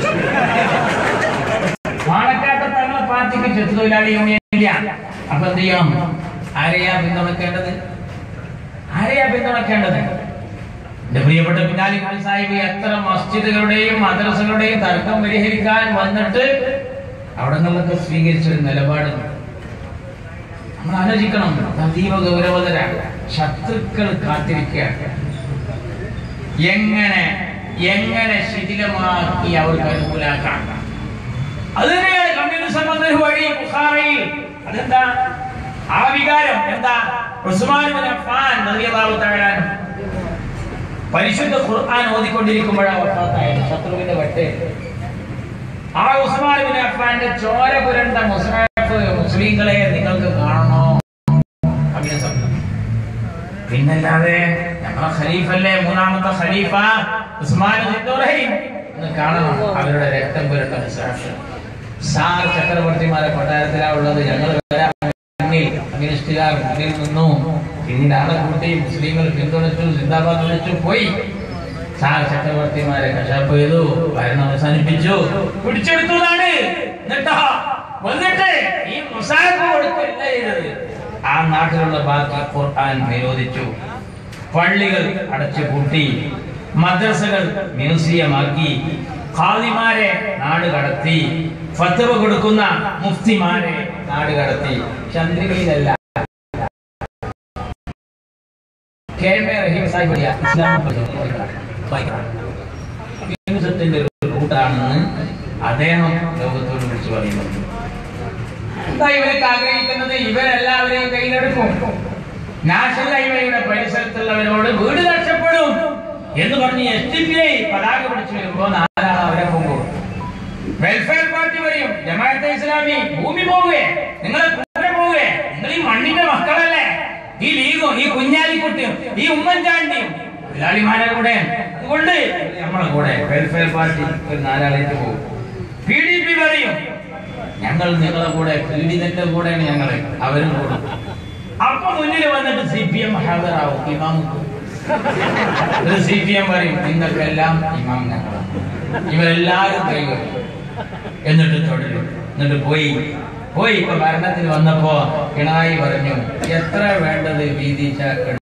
പാണക്കാട്ട് തങ്ങളുടെ പാർട്ടിക്ക് ചെത്തുതൊഴിലാളി യൂണിയൻ ഇല്ല അപ്പൊ എന്ത് ചെയ്യാം ആരെയാ പിന്തുണക്കേണ്ടത് ആരെയാ പിന്തുണക്കേണ്ടത് എന്റെ പ്രിയപ്പെട്ട പിന്നാലി സാഹിബ് എത്ര മസ്ജിദുകളുടെയും മദ്രസകളുടെയും തർക്കം പരിഹരിക്കാൻ വന്നിട്ട് അവിടെ നിന്നൊക്കെ സ്വീകരിച്ചൊരു നിലപാടുണ്ട് നമ്മൾ ആലോചിക്കണം അതീവ ഗൗരവതരാണ് ശത്രുക്കൾ കാത്തിരിക്കുകയാണ് എങ്ങനെ എങ്ങനെ ശിഥിലമാക്കി അവർക്ക് അനുകൂലാക്കാം അത് തന്നെയാണ് കമ്മ്യൂണിസം വന്നൊരു വഴി ബുഖാറയിൽ അതെന്താ ആ വികാരം എന്താ ഉസ്മാൻ ബിൻ അഫ്ഫാൻ റളിയല്ലാഹു തആല അൻഹു പരിശുദ്ധ ഖുർആൻ ഓതിക്കൊണ്ടിരിക്കുമ്പോഴാണ് വഫാത്തായത് ശത്രുവിന്റെ വെട്ട് ആ ഉസ്മാൻ ബിൻ അഫ്ഫാന്റെ ചോര പുരണ്ട മുസ്ലിഫ് മുസ്ലിങ്ങളെ നിങ്ങൾക്ക് കാണണോ കമ്മ്യൂണിസം പിന്നല്ലാതെ ഞങ്ങളെ ഖലീഫല്ലേ മൂന്നാമത്തെ ഖലീഫ ഉസ്മാൻ ദിന്നുറഹീം ഒന്ന് കാണണം അവരുടെ രക്തം പുരണ്ട മുസ്ലിഫ് സാർ ചക്രവർത്തിമാരെ കൊട്ടാരത്തിലാ ഉള്ളത് ഞങ്ങൾ വരാൻ മുന്നിൽ കമ്മ്യൂണിസ്റ്റുകാർ മുന്നിൽ നിന്നു പിന്നീട് ആളെ കൂട്ടി മുസ്ലിങ്ങൾ പിന്തുണച്ചു സിന്ദാബാദ് വിളിച്ചു പോയി സാർ ചക്രവർത്തിമാരെ കശാപ്പ് ചെയ്തു ഭരണം അവസാനിപ്പിച്ചു പിടിച്ചെടുത്തതാണ് എന്നിട്ടോ വന്നിട്ട് ഈ മുസാഫ് കൊടുക്കല്ല ചെയ്തത് ആ നാട്ടിലുള്ള ബാക്കി ഖുർആൻ നിരോധിച്ചു പള്ളികൾ അടച്ചു പൂട്ടി മദ്രസകൾ മ്യൂസിയമാക്കി ഖാദിമാരെ നാട് കടത്തി ഫത്തവ കൊടുക്കുന്ന മുഫ്തിമാരെ നാട് കടത്തി ചന്ദ്രികയിലല്ല K M A Rahim Sahib വലിയ ഇസ്ലാം വായിക്കണം കമ്മ്യൂണിസത്തിന്റെ ഒരു റൂട്ടാണെന്ന് അദ്ദേഹം ലോകത്തോട് വിളിച്ചു പറയുന്നത് എന്താ ഇവരൊക്കെ ആഗ്രഹിക്കുന്നത് ഇവരെല്ലാവരെയും കയ്യിലെടുക്കും നാഷണൽ ഹൈവേയുടെ പരിസരത്തുള്ളവരോട് വീട് നഷ്ടപ്പെടും എന്ന് പറഞ്ഞ് എസ് ഡി പി ഐ പതാക പിടിച്ചു വരുമ്പോ നാലാൾ അവരെ പോകും വെൽഫെയർ പാർട്ടി പറയും ജമാഅത്തെ ഇസ്ലാമി ഭൂമി പോവുകയെ നിങ്ങളെ കൂടെ പോവുകയെ നിങ്ങൾ ഈ മണ്ണിന്റെ മക്കളല്ലേ ഈ ലീഗും ഈ കുഞ്ഞാലിക്കുട്ടിയും ഈ ഉമ്മൻചാണ്ടിയും തൊഴിലാളിമാരെ കൂടെ അതുകൊണ്ട് നമ്മളെ കൂടെ വെൽഫെയർ പാർട്ടി ഒരു നാലാളേക്ക് പോകും പി ഡി പി പറയും ഞങ്ങൾ നിങ്ങളെ കൂടെ പീഡിതന്റെ കൂടെയാണ് ഞങ്ങള് അവരും കൂടെ അപ്പൊ മുന്നിൽ വന്നിട്ട് സി പി എം ഹാജരാവും ഇമാമുക്ക് ഒരു സി പി എം പറയും നിങ്ങൾക്കെല്ലാം ഇമാം ഞങ്ങളാണ് ഇവരെല്ലാവരും കൈകൾ എന്നിട്ട് തുടരും എന്നിട്ട് പോയി പോയി ഇപ്പൊ ഭരണത്തിന് വന്നപ്പോ പിണറായി പറഞ്ഞു എത്ര വേണ്ടത് വീതിച്ച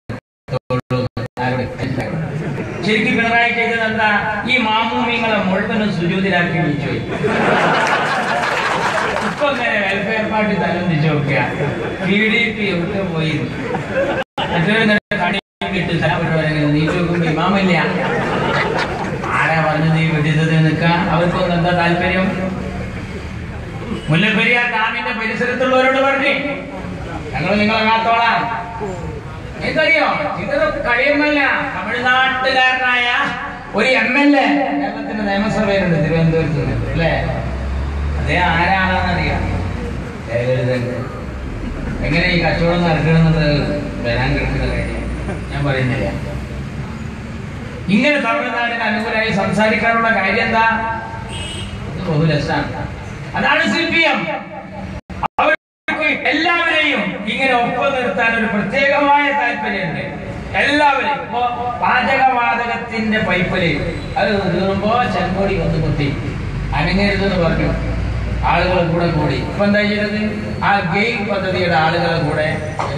ശരിക്കും പിണറായി ചെയ്തത് എന്താ ഈ മാമൂമിങ്ങളെ മുഴുവനും സുജൂതിലാക്കി വിളിച്ചു ഇപ്പൊ ഇങ്ങനെ വെൽഫെയർ പാർട്ടി തലംതിച്ച് നോക്കുക പി ഡി പി എവിടെ പോയി മറ്റൊരു നേരം കണി കിട്ടി സ്ഥലപ്പെട്ടവരെങ്കിലും നീ നോക്കുമ്പോ ഇമാമില്ല ആരാ പറഞ്ഞത് ഈ വെടിച്ചത് നിൽക്കാൻ അവർക്കൊന്നും എന്താ താല്പര്യം മുല്ലപ്പെരിയാർ ഡാമിന്റെ പരിസരത്തുള്ളവരോട് പറഞ്ഞു ഞങ്ങൾ നിങ്ങളെ കാത്തോളാം എനിക്കറിയോ ഇതൊരു കഴിയുമല്ല തമിഴ്നാട്ടുകാരനായ ഒരു എം എൽ എ കേരളത്തിന്റെ നിയമസഭയിലുണ്ട് തിരുവനന്തപുരത്ത് നിന്ന് അല്ലേ അതേ ആരാണെന്നറിയാം ജയലളിതൻ എങ്ങനെ ഈ കച്ചവടം നടക്കണമെന്നത് വരാൻ കിടക്കുന്ന കാര്യം ഞാൻ പറയുന്നില്ല ഇങ്ങനെ തമിഴ്നാടിന് അനുകൂലമായി സംസാരിക്കാനുള്ള കാര്യം എന്താ ഇത് ബഹുരസാണ് അതാണ് സി പി എം അവർക്ക് എല്ലാവരെയും ഇങ്ങനെ ഒപ്പം നിർത്താൻ ഒരു പ്രത്യേകമായ താല്പര്യമുണ്ട് എല്ലാവരെയും ഇപ്പോ പാചകവാതകത്തിന്റെ പൈപ്പില് അത് തീർന്നുമ്പോ ചെങ്കോടി വന്ന് കുത്തി അനങ്ങരുതെന്ന് പറഞ്ഞു ആളുകൾ കൂടെ കൂടി ഇപ്പൊ എന്താ ചെയ്യുന്നത് ആ ഗെയിം പദ്ധതിയുടെ ആളുകളെ കൂടെ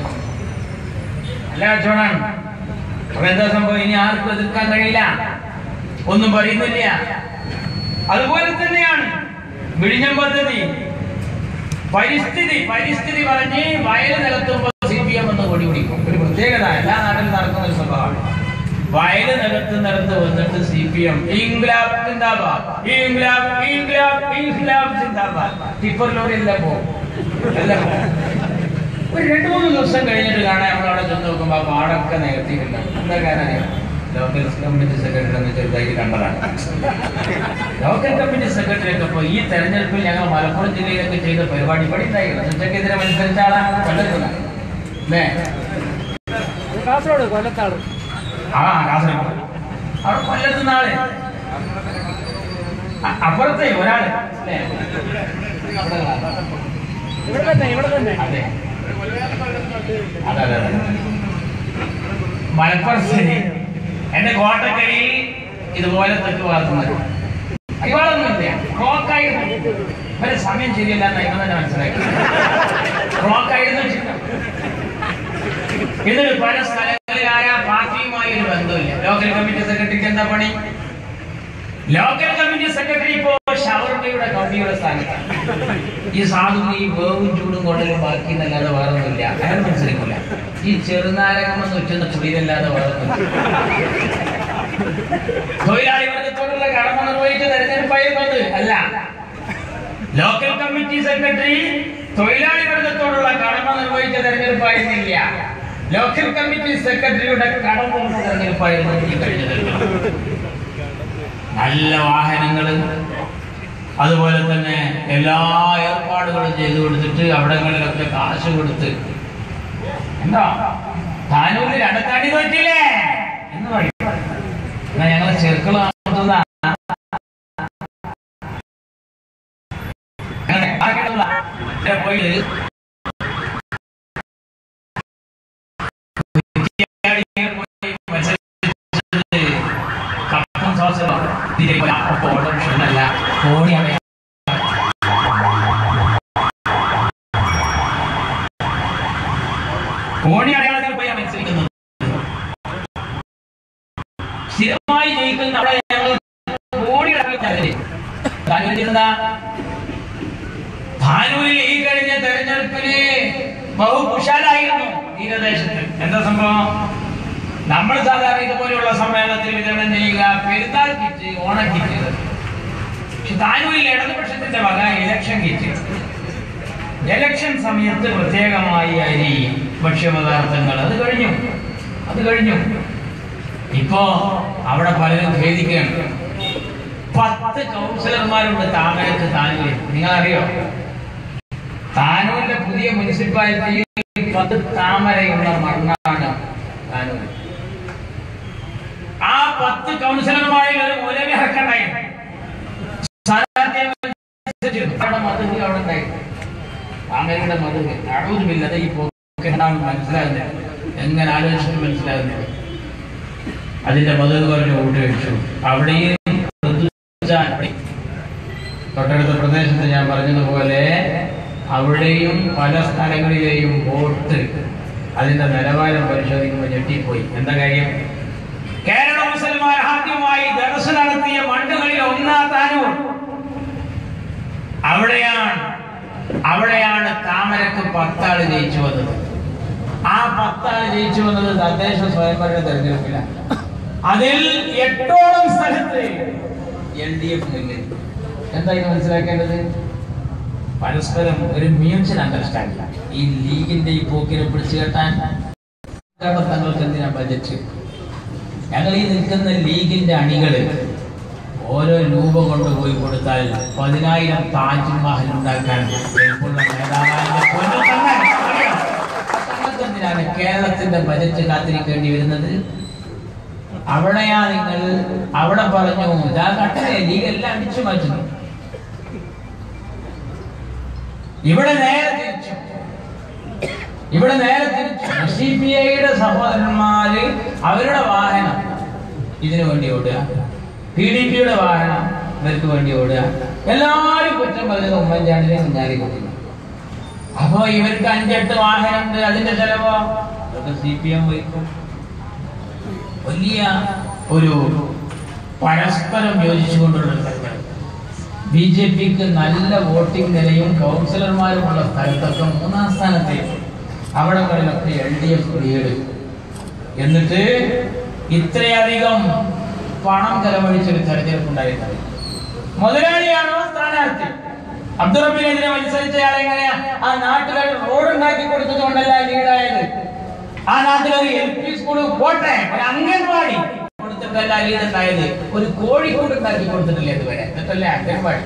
അല്ല ചോണാണ് അപ്പൊ എന്താ സംഭവം ഇനി ആർക്കും എതിർക്കാൻ കഴിയില്ല ഒന്നും പറയുന്നില്ല അതുപോലെ തന്നെയാണ് വിഴിഞ്ഞം പദ്ധതി പരിസ്ഥിതി പരിസ്ഥിതി പറഞ്ഞ് വയൽ നികത്തുമ്പോൾ സി പി എം എന്ന് കൊടി പിടിക്കും ഒരു പ്രത്യേകത എല്ലാ നാട്ടിലും നടക്കുന്ന ഒരു സംഭവമാണ് വയൽ നികത്തുന്നിടത്ത് വന്നിട്ട് സി പി എം ഇംഗ്ലാബ് സിന്ദാബാദ് ഇംഗ്ലാബ് ഇംഗ്ലാബ് ഇംഗ്ലാബ് സിന്ദാബാദ് ടിപ്പർ ലോറി എല്ലാം പോകും എല്ലാം പോകും ഒരു രണ്ടു മൂന്ന് ദിവസം കഴിഞ്ഞിട്ട് കാണാൻ നമ്മളവിടെ ചെന്ന് നോക്കുമ്പോ ആ പാടൊക്കെ നികത്തിയിട്ടില്ല എന്താ കാരണം അറിയാം ലോക്കൽ കമ്മിറ്റി സെക്രട്ടറി എന്ന് ചെറുതായിട്ട് കണ്ടതാണ് ലോക്കൽ കമ്മിറ്റി സെക്രട്ടറി ഒക്കെ ഇപ്പൊ ഈ തെരഞ്ഞെടുപ്പിൽ ഞങ്ങൾ മലപ്പുറം ജില്ലയിലൊക്കെ ചെയ്ത പരിപാടി ഇവിടെ ഉണ്ടായിരുന്നു ഉച്ചക്കെതിരെ മത്സരിച്ച ആളാണ് കൊല്ലത്തുള്ള അല്ലേ കാസർഗോഡ് കൊല്ലത്താള് ആ കാസർഗോഡ് അവിടെ കൊല്ലത്തുന്ന ആള് അ- അപ്പുറത്തെ ഒരാള് അല്ലേ ഇവിടെ തന്നെ ഇവിടെ തന്നെ അതെ അതെ അതെ അതെ മലപ്പുറത്ത് എന്റെ കോട്ടക്കരി ഇതുപോലെ തെക്ക് വളർത്തുന്നത് ഇവാളൊന്നുമില്ല റോക്കായിരുന്നു ഒരു സമയം ശരിയല്ല എന്ന് ഇവൻ തന്നെ മനസ്സിലാക്കി റോക്കായിരുന്നു ചിത്രം ഇതിൽ പല സ്ഥലങ്ങളിലായ പാർട്ടിയുമായി ഒരു ബന്ധമില്ല ലോക്കൽ കമ്മിറ്റി സെക്രട്ടറിക്ക് എന്താ പണി ലോക്കൽ കമ്മിറ്റി സെക്രട്ടറി ഇപ്പോ ഷവർമ്മയുടെ കമ്മിയുടെ സ്ഥാനത്താണ് ഈ സാധു ഈ വേവും ചൂടും കൊണ്ടലും ബാക്കി എന്നല്ലാതെ വേറൊന്നുമില്ല അയാൾ മനസ്സിലാക്കില്ല ഈ ചെറുനാരകം എന്ന് ഉറ്റുന്ന കുടിയിലല്ലാതെ വേറൊന്നുമില്ല തൊഴിലാളി വർഗത്തോടുള്ള കടമ നിർവഹിച്ച് തെരഞ്ഞെടുപ്പായിരുന്നത് അല്ല ലോക്കൽ കമ്മിറ്റി സെക്രട്ടറി തൊഴിലാളി വർഗത്തോടുള്ള കടമ നിർവഹിച്ച തെരഞ്ഞെടുപ്പായിരുന്നില്ല ലോക്കൽ കമ്മിറ്റി സെക്രട്ടറിയുടെ കടമ നിർവഹിച്ച തെരഞ്ഞെടുപ്പായിരുന്നു ഈ കഴിഞ്ഞ തെരഞ്ഞെടുപ്പ് നല്ല വാഹനങ്ങള് അതുപോലെ തന്നെ എല്ലാ ഏർപ്പാടുകളും ചെയ്തു കൊടുത്തിട്ട് അവിടങ്ങളിലൊക്കെ കാശ് കൊടുത്ത് എന്താ താനൂരിൽ അടത്താടി തോറ്റില്ലേ എന്ന് പറയും എന്നാ ഞങ്ങളെ ചെറുക്കൾ നടത്തുന്ന അങ്ങനെ ആകെയുള്ള ഇവിടെ പോയി പോയി മത്സരിച്ചത് കപ്പും സോസും ഇതിലേക്ക് അപ്പൊ ഓട്ടോറിക്ഷനല്ല കോണിയാണ് കോണി അടയാളത്തിൽ പോയി മത്സരിക്കുന്നത് സ്ഥിരമായി ജയിക്കുന്ന അവിടെ ഞങ്ങൾ കോടി കണക്കിൽ താനൂരിലെന്താ താനൂരിൽ ഈ കഴിഞ്ഞ തെരഞ്ഞെടുപ്പിന് ബഹുകുശാലായിരുന്നു തീരദേശത്ത് എന്താ സംഭവം നമ്മൾ സാധാരണ ഇതുപോലെയുള്ള സമ്മേളനത്തിൽ വിതരണം ചെയ്യുക പെരുന്നാൾ കിറ്റ് ഓണ കിറ്റ് പക്ഷെ താനൂരിൽ ഇടതുപക്ഷത്തിന്റെ വക ഇലക്ഷൻ കിറ്റ് ഇലക്ഷൻ സമയത്ത് പ്രത്യേകമായി അരി ഭക്ഷ്യപദാർത്ഥങ്ങൾ അത് കഴിഞ്ഞു അത് കഴിഞ്ഞു ഇപ്പോ അവിടെ പലരും ഖേദിക്കുകയാണ് പത്ത് കൗൺസിലർമാരുണ്ട് താമരക്ക് താനൂരിൽ നിങ്ങൾ അറിയോ താനൂരിലെ പുതിയ മുനിസിപ്പാലിറ്റിയിൽ പത്ത് താമരയുള്ള മണ്ണാണ് താനൂർ ആ പത്ത് കൗൺസിലർമാരിൽ ഒരു മൂലവി ഇറക്കണ്ടായി സ്ഥാനാർത്ഥിയെ അവിടെ മധുഹ് അവിടെ ഉണ്ടായിരുന്നു താമരയുടെ മധുഹ് അടൂരുമില്ലത് ഈ പോക്കെന്നാണ് മനസ്സിലാകുന്നത് എങ്ങനെ ആലോചിച്ചിട്ട് മനസ്സിലാകുന്നത് അതിന്റെ മധുഹ് കുറഞ്ഞ് കൂട്ടി വെച്ചു അവിടെയും ഋതുജാൻ തൊട്ടടുത്ത പ്രദേശത്ത് ഞാൻ പറഞ്ഞതുപോലെ അവിടെയും പല സ്ഥലങ്ങളിലെയും ബോട്ട് അതിന്റെ നിലവാരം പരിശോധിക്കുമ്പോൾ ഞെട്ടിപ്പോയി എന്താ കാര്യം കേരള മുസൽമാൻ ആദ്യമായി ദർശനം നടത്തിയ മണ്ണുകളിൽ ഒന്നാം താനൂർ അവിടെയാണ് അവിടെയാണ് താമരക്ക് പത്താള് ജയിച്ചു വന്നത് ആ പത്താള് ജയിച്ചു വന്നത് തദ്ദേശ സ്വയംഭരണ തെരഞ്ഞെടുപ്പിലാണ് അതിൽ എട്ടോളം സ്ഥലത്ത് എൽ ഡി എഫ് മുന്നിൽ എന്താ ഇത് മനസ്സിലാക്കേണ്ടത് പരസ്പരം ഒരു മ്യൂച്വൽ അണ്ടർസ്റ്റാൻഡിംഗ് ഈ ലീഗിന്റെ ഈ പോക്കിനെ പിടിച്ചു കെട്ടാൻ കാരണം തങ്ങൾക്ക് എന്തിനാ ബജറ്റ് ഞങ്ങൾ ഈ നിൽക്കുന്ന ലീഗിന്റെ അണികള് ഓരോ രൂപ കൊണ്ടുപോയി കൊടുത്താൽ പതിനായിരം താജ്മഹൽ ഉണ്ടാക്കാൻ കെൽപ്പുള്ള നേതാവായ പൊന്നു തങ്ങൾ. തങ്ങൾക്ക് എന്തിനാണ് കേരളത്തിന്റെ ബജറ്റ് കാത്തിരിക്കേണ്ടി വരുന്നത് അവിടെയാ നിങ്ങൾ അവിടെ പറഞ്ഞു ഇതാ കട്ടലെ ലീഗ് എല്ലാം അടിച്ചു മാറ്റുന്നു ഇവിടെ നേരെ തിരിച്ചു ഇവിടെ നേരെ തിരിച്ചു സി പി ഐയുടെ സഹോദരന്മാര് അവരുടെ വാഹനം ഇതിനു വേണ്ടി ഓടുക പി ഡി പിയുടെ വാഹനം ഇവർക്ക് വേണ്ടി ഓടുക എല്ലാവരും കുറ്റം പറഞ്ഞത് ഉമ്മൻചാണ്ടിനെ കുഞ്ഞാലി കുട്ടി അപ്പോ ഇവർക്ക് അഞ്ചെട്ട് വാഹനം ഉണ്ട് അതിന്റെ ചെലവോ അതൊക്കെ സി പി എം വഹിക്കും വലിയ ഒരു പരസ്പരം യോജിച്ചുകൊണ്ടുള്ള ഒരു തെരഞ്ഞെടുപ്പ് ബി ജെ പിക്ക് നല്ല വോട്ടിംഗ് നിലയും കൗൺസിലർമാരുമുള്ള സ്ഥലത്തൊക്കെ മൂന്നാം സ്ഥാനത്തേക്ക് അവിടങ്ങളിലൊക്കെ എൽ ഡി എഫ് ലീഡ് എന്നിട്ട് ഇത്രയധികം പണം ചെലവഴിച്ചൊരു തെരഞ്ഞെടുപ്പ് ഉണ്ടായിരുന്നത് മുതലാളിയാണോ സ്ഥാനാർത്ഥി അബ്ദുറബിനെതിരെ മത്സരിച്ചയാൾ എങ്ങനെയാ ആ നാട്ടുകാർ റോഡ് ഉണ്ടാക്കി കൊടുത്തത് കൊണ്ടല്ല ലീഡായത് ആ നാട്ടിലൊരു എൽ പി സ്കൂൾ പോട്ടെ ഒരു അംഗൻവാടി കൊടുത്തിട്ടല്ല ലീഡ് ഉണ്ടായത് ഒരു കോഴിക്കോട് ഉണ്ടാക്കി കൊടുത്തിട്ടില്ല ഇതുവരെ എന്നിട്ടല്ലേ അംഗൻവാടി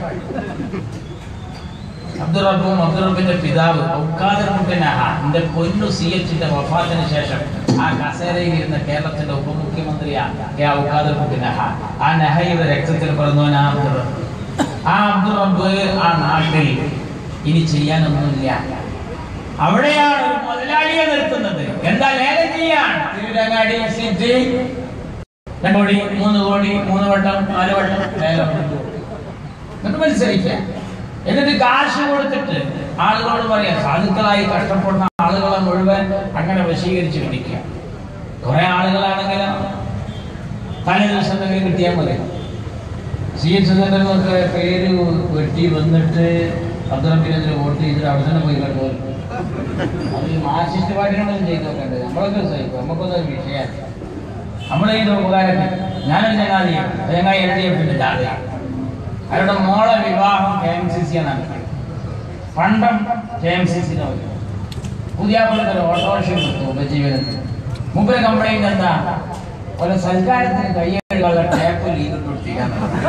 അബ്ദുറബും അബ്ദുറബിന്റെ പിതാവ് ഔക്കാദർ മുഖ്യനഹ എന്റെ പൊന്നു സി എച്ചിന്റെ വഫാത്തിന് ശേഷം ആ കസേരയിൽ ഇരുന്ന കേരളത്തിന്റെ ഉപമുഖ്യമന്ത്രിയാ കെ ഔക്കാദർ മുഖ്യനഹ ആ നഹയുടെ രക്തത്തിൽ പിറന്നവൻ ആ അബ്ദുറബ് ആ അബ്ദുറബ് ആ നാട്ടിൽ ഇനി ചെയ്യാനൊന്നുമില്ല അവിടെയാണ് ഒരു മുതലാളിയെ നിർത്തുന്നത് എന്താ ലേലം ചെയ്യാൻ തിരുരങ്ങാടി സിറ്റി രണ്ട് കോടി മൂന്ന് കോടി മൂന്ന് വട്ടം നാല് വട്ടം ലേലം എന്നിട്ട് മത്സരിക്കുക എന്നിട്ട് കാശ് കൊടുത്തിട്ട് ആളുകളോട് പറയാം സാധുക്കളായി കഷ്ടപ്പെടുന്ന ആളുകളെ മുഴുവൻ അങ്ങനെ വശീകരിച്ച് പിടിക്കുക കുറെ ആളുകളാണെങ്കിലും തലേ ദിവസം തന്നെ കിട്ടിയാൽ മതി സി എച്ച് സുരേന്ദ്രനൊക്കെ പേര് വെട്ടി വന്നിട്ട് അബ്ദുറബിനെതിരെ വോട്ട് ചെയ്തിട്ട് അവിടെ തന്നെ പോയി കണ്ടു അത് ഈ മാർക്സിസ്റ്റ് പാർട്ടിനോടൊന്നും ചെയ്ത് നോക്കണ്ടത് നമ്മളൊക്കെ സഹിക്കും നമുക്കൊന്നും ഒരു വിഷയമാണ് നമ്മൾ ചെയ്ത ഉപകാരത്തിൽ ഞാനൊരു ചങ്ങാതിയാണ് ചങ്ങായി എൽ ഡി എഫിന്റെ ജാതിയാണ് അവരുടെ മോളെ വിവാഹം കെ എം സി സി ആണ് പണ്ടം കെ എം സി സി പുതിയ ഒരു ഓട്ടോറിക്ഷ കൊടുത്തു ഉപജീവനത്തിന് മുമ്പേ കംപ്ലൈന്റ് എന്താ ഒരു സൽക്കാരത്തിന് കയ്യേറുകളുടെ ടേപ്പ് ലീഗ് കൊടുത്തിരിക്കാൻ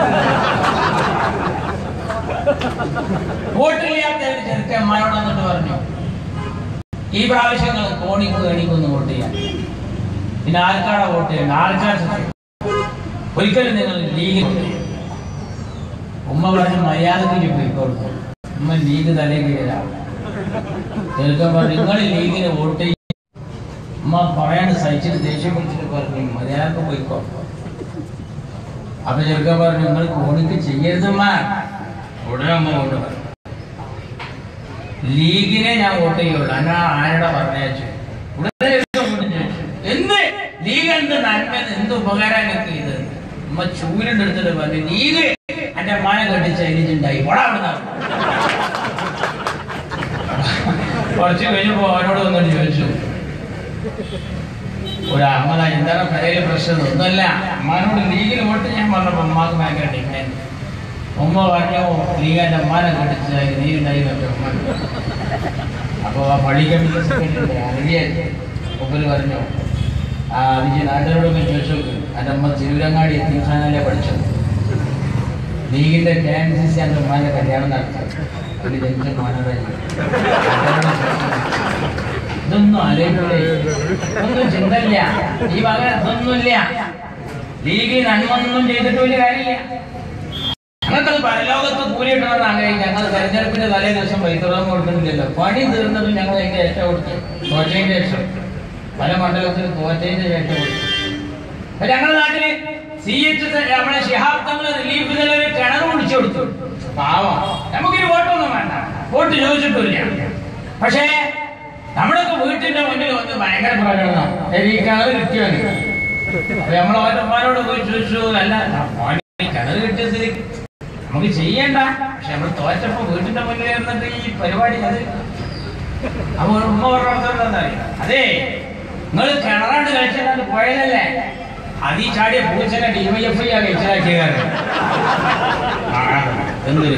വോട്ടില്ലാത്ത ഒരു ചെറുക്കന്മാരോട് എന്നിട്ട് പറഞ്ഞു ഈ പ്രാവശ്യം നിങ്ങൾ കോണിക്ക് എണീക്കൊന്ന് വോട്ട് ചെയ്യാൻ പിന്നെ ആർക്കാടാ വോട്ട് ചെയ്യേണ്ടത് ആൾക്കാർ സത്യം. ഒരിക്കലും നിങ്ങൾ ലീഗ് ഉമ്മ പറഞ്ഞ് മര്യാദക്ക് പോയിക്കോളൂ ഉമ്മ ലീഗ് തലകീഴാണ് ചെറുക്കൻ പറഞ്ഞു നിങ്ങൾ ലീഗിന് വോട്ട് ചെയ്യും ഉമ്മ പറയാണ്ട് സഹിച്ചിട്ട് ദേഷ്യം പിടിച്ചിട്ട് പറഞ്ഞു മര്യാദക്ക് പോയിക്കോ അപ്പൊ ചെറുക്കൻ പറഞ്ഞു നിങ്ങൾ കോണിക്ക് ചെയ്യരുതമ്മ ഉടനെ അമ്മ കൊണ്ട് പറഞ്ഞു ലീഗിനെ ഞാൻ വോട്ട് ചെയ്യുള്ളൂ എന്നാ ആരുടെ പറഞ്ഞയച്ചു ഉടനെ ചെറുക്കൻ വീണ്ടും ചോദിച്ചു, എന്ത് ലീഗ് എന്ത് നന്മ എന്ത് ഉപകാരം എനിക്ക് ഇത് ഉമ്മ ചൂരിന്റെ എടുത്തിട്ട് പറഞ്ഞു ലീഗ് എന്റെ മന കെട്ടിച്ച് എരിഞ്ഞുണ്ടായി പോടാ അവിടുന്ന് കുറച്ച് കഴിഞ്ഞപ്പോ അവനോട് വന്നിട്ട് ചോദിച്ചു ഒരു അമ്മ എന്താണ് പെരയിലെ പ്രശ്നം ഒന്നുമല്ല അമ്മാനോട് ലീഗിൽ വോട്ട് ഞാൻ പറഞ്ഞപ്പോ അമ്മാക്ക് ഭയങ്കര ഡിമാൻഡ് ഉമ്മ പറഞ്ഞു ലീഗ് എന്റെ അമ്മാനെ കെട്ടിച്ച് നീ ഉണ്ടായി മറ്റേ ഉമ്മ അപ്പൊ ആ പള്ളി കമ്മിറ്റി സെക്രട്ടറി അറിയാൻ മുമ്പിൽ പറഞ്ഞു ആ വിജയ് നാട്ടുകാരോടൊക്കെ ചോദിച്ചു നോക്ക് എൻ്റെ അമ്മ തിരുവരങ്ങാടി എത്തിഖാനല്ലേ പഠിച്ചു ലീഗിന്റെ കെ എം സി സി എൻ്റെ ഉമ്മാന്റെ കല്യാണം നടത്തി ഒരു ജനിച്ച മോനോടെ ഇതൊന്നും ആലോചിക്കൂലേ ഒന്നും ചിന്തയില്ല ഈ വക ഇതൊന്നുമില്ല ലീഗ് നന്മൊന്നും ചെയ്തിട്ട് വലിയ കാര്യമില്ല ഞങ്ങൾക്കത് പരലോകത്ത് കൂലി കിട്ടണമെന്ന് ആഗ്രഹിക്കും ഞങ്ങൾ തെരഞ്ഞെടുപ്പിന്റെ തലേ ദിവസം വൈദ്യുതം കൊടുക്കുന്നില്ലല്ലോ പണി തീർന്നതും ഞങ്ങൾ അതിന്റെ രക്ഷ കൊടുത്തു തോറ്റതിന്റെ രക്ഷ പല മണ്ഡലത്തിലും തോറ്റതിന്റെ രക്ഷ കൊടുത്തു അപ്പൊ ഞങ്ങളുടെ നാട്ടില് സി എച്ച് നമ്മുടെ ശിഹാബ് തങ്ങൾ റിലീഫ് നിലവിൽ കിണർ കുടിച്ചു കൊടുത്തു പാവം നമുക്കൊരു വോട്ടൊന്നും വേണ്ട വോട്ട് ചോദിച്ചിട്ടില്ല പക്ഷേ നമ്മുടെയൊക്കെ വീട്ടിന്റെ മുന്നിൽ വന്ന് ഭയങ്കര പ്രകടനം ഈ കിണർ കിട്ടിയാണ് അപ്പൊ നമ്മൾ അവരുടെ ഉമ്മാനോട് പോയി ചോദിച്ചു അല്ല മോനെ ഈ കിണർ കിട്ടിയ സ്ഥിതി നമുക്ക് ചെയ്യണ്ട പക്ഷെ നമ്മൾ തോറ്റപ്പോ വീട്ടിന്റെ മുന്നിൽ ഇരുന്നിട്ട് ഈ പരിപാടി അത് അപ്പൊ ഒരു ഉമ്മ പറഞ്ഞ അതെ നിങ്ങൾ കിണറാണ്ട് കഴിച്ചാൽ പോയതല്ലേ അത് ഈ ചാടിയ പൂച്ചനെ ഡിവൈഎഫ്ഐ ആ കഴിച്ചാക്കിയതാണ് എന്തൊരു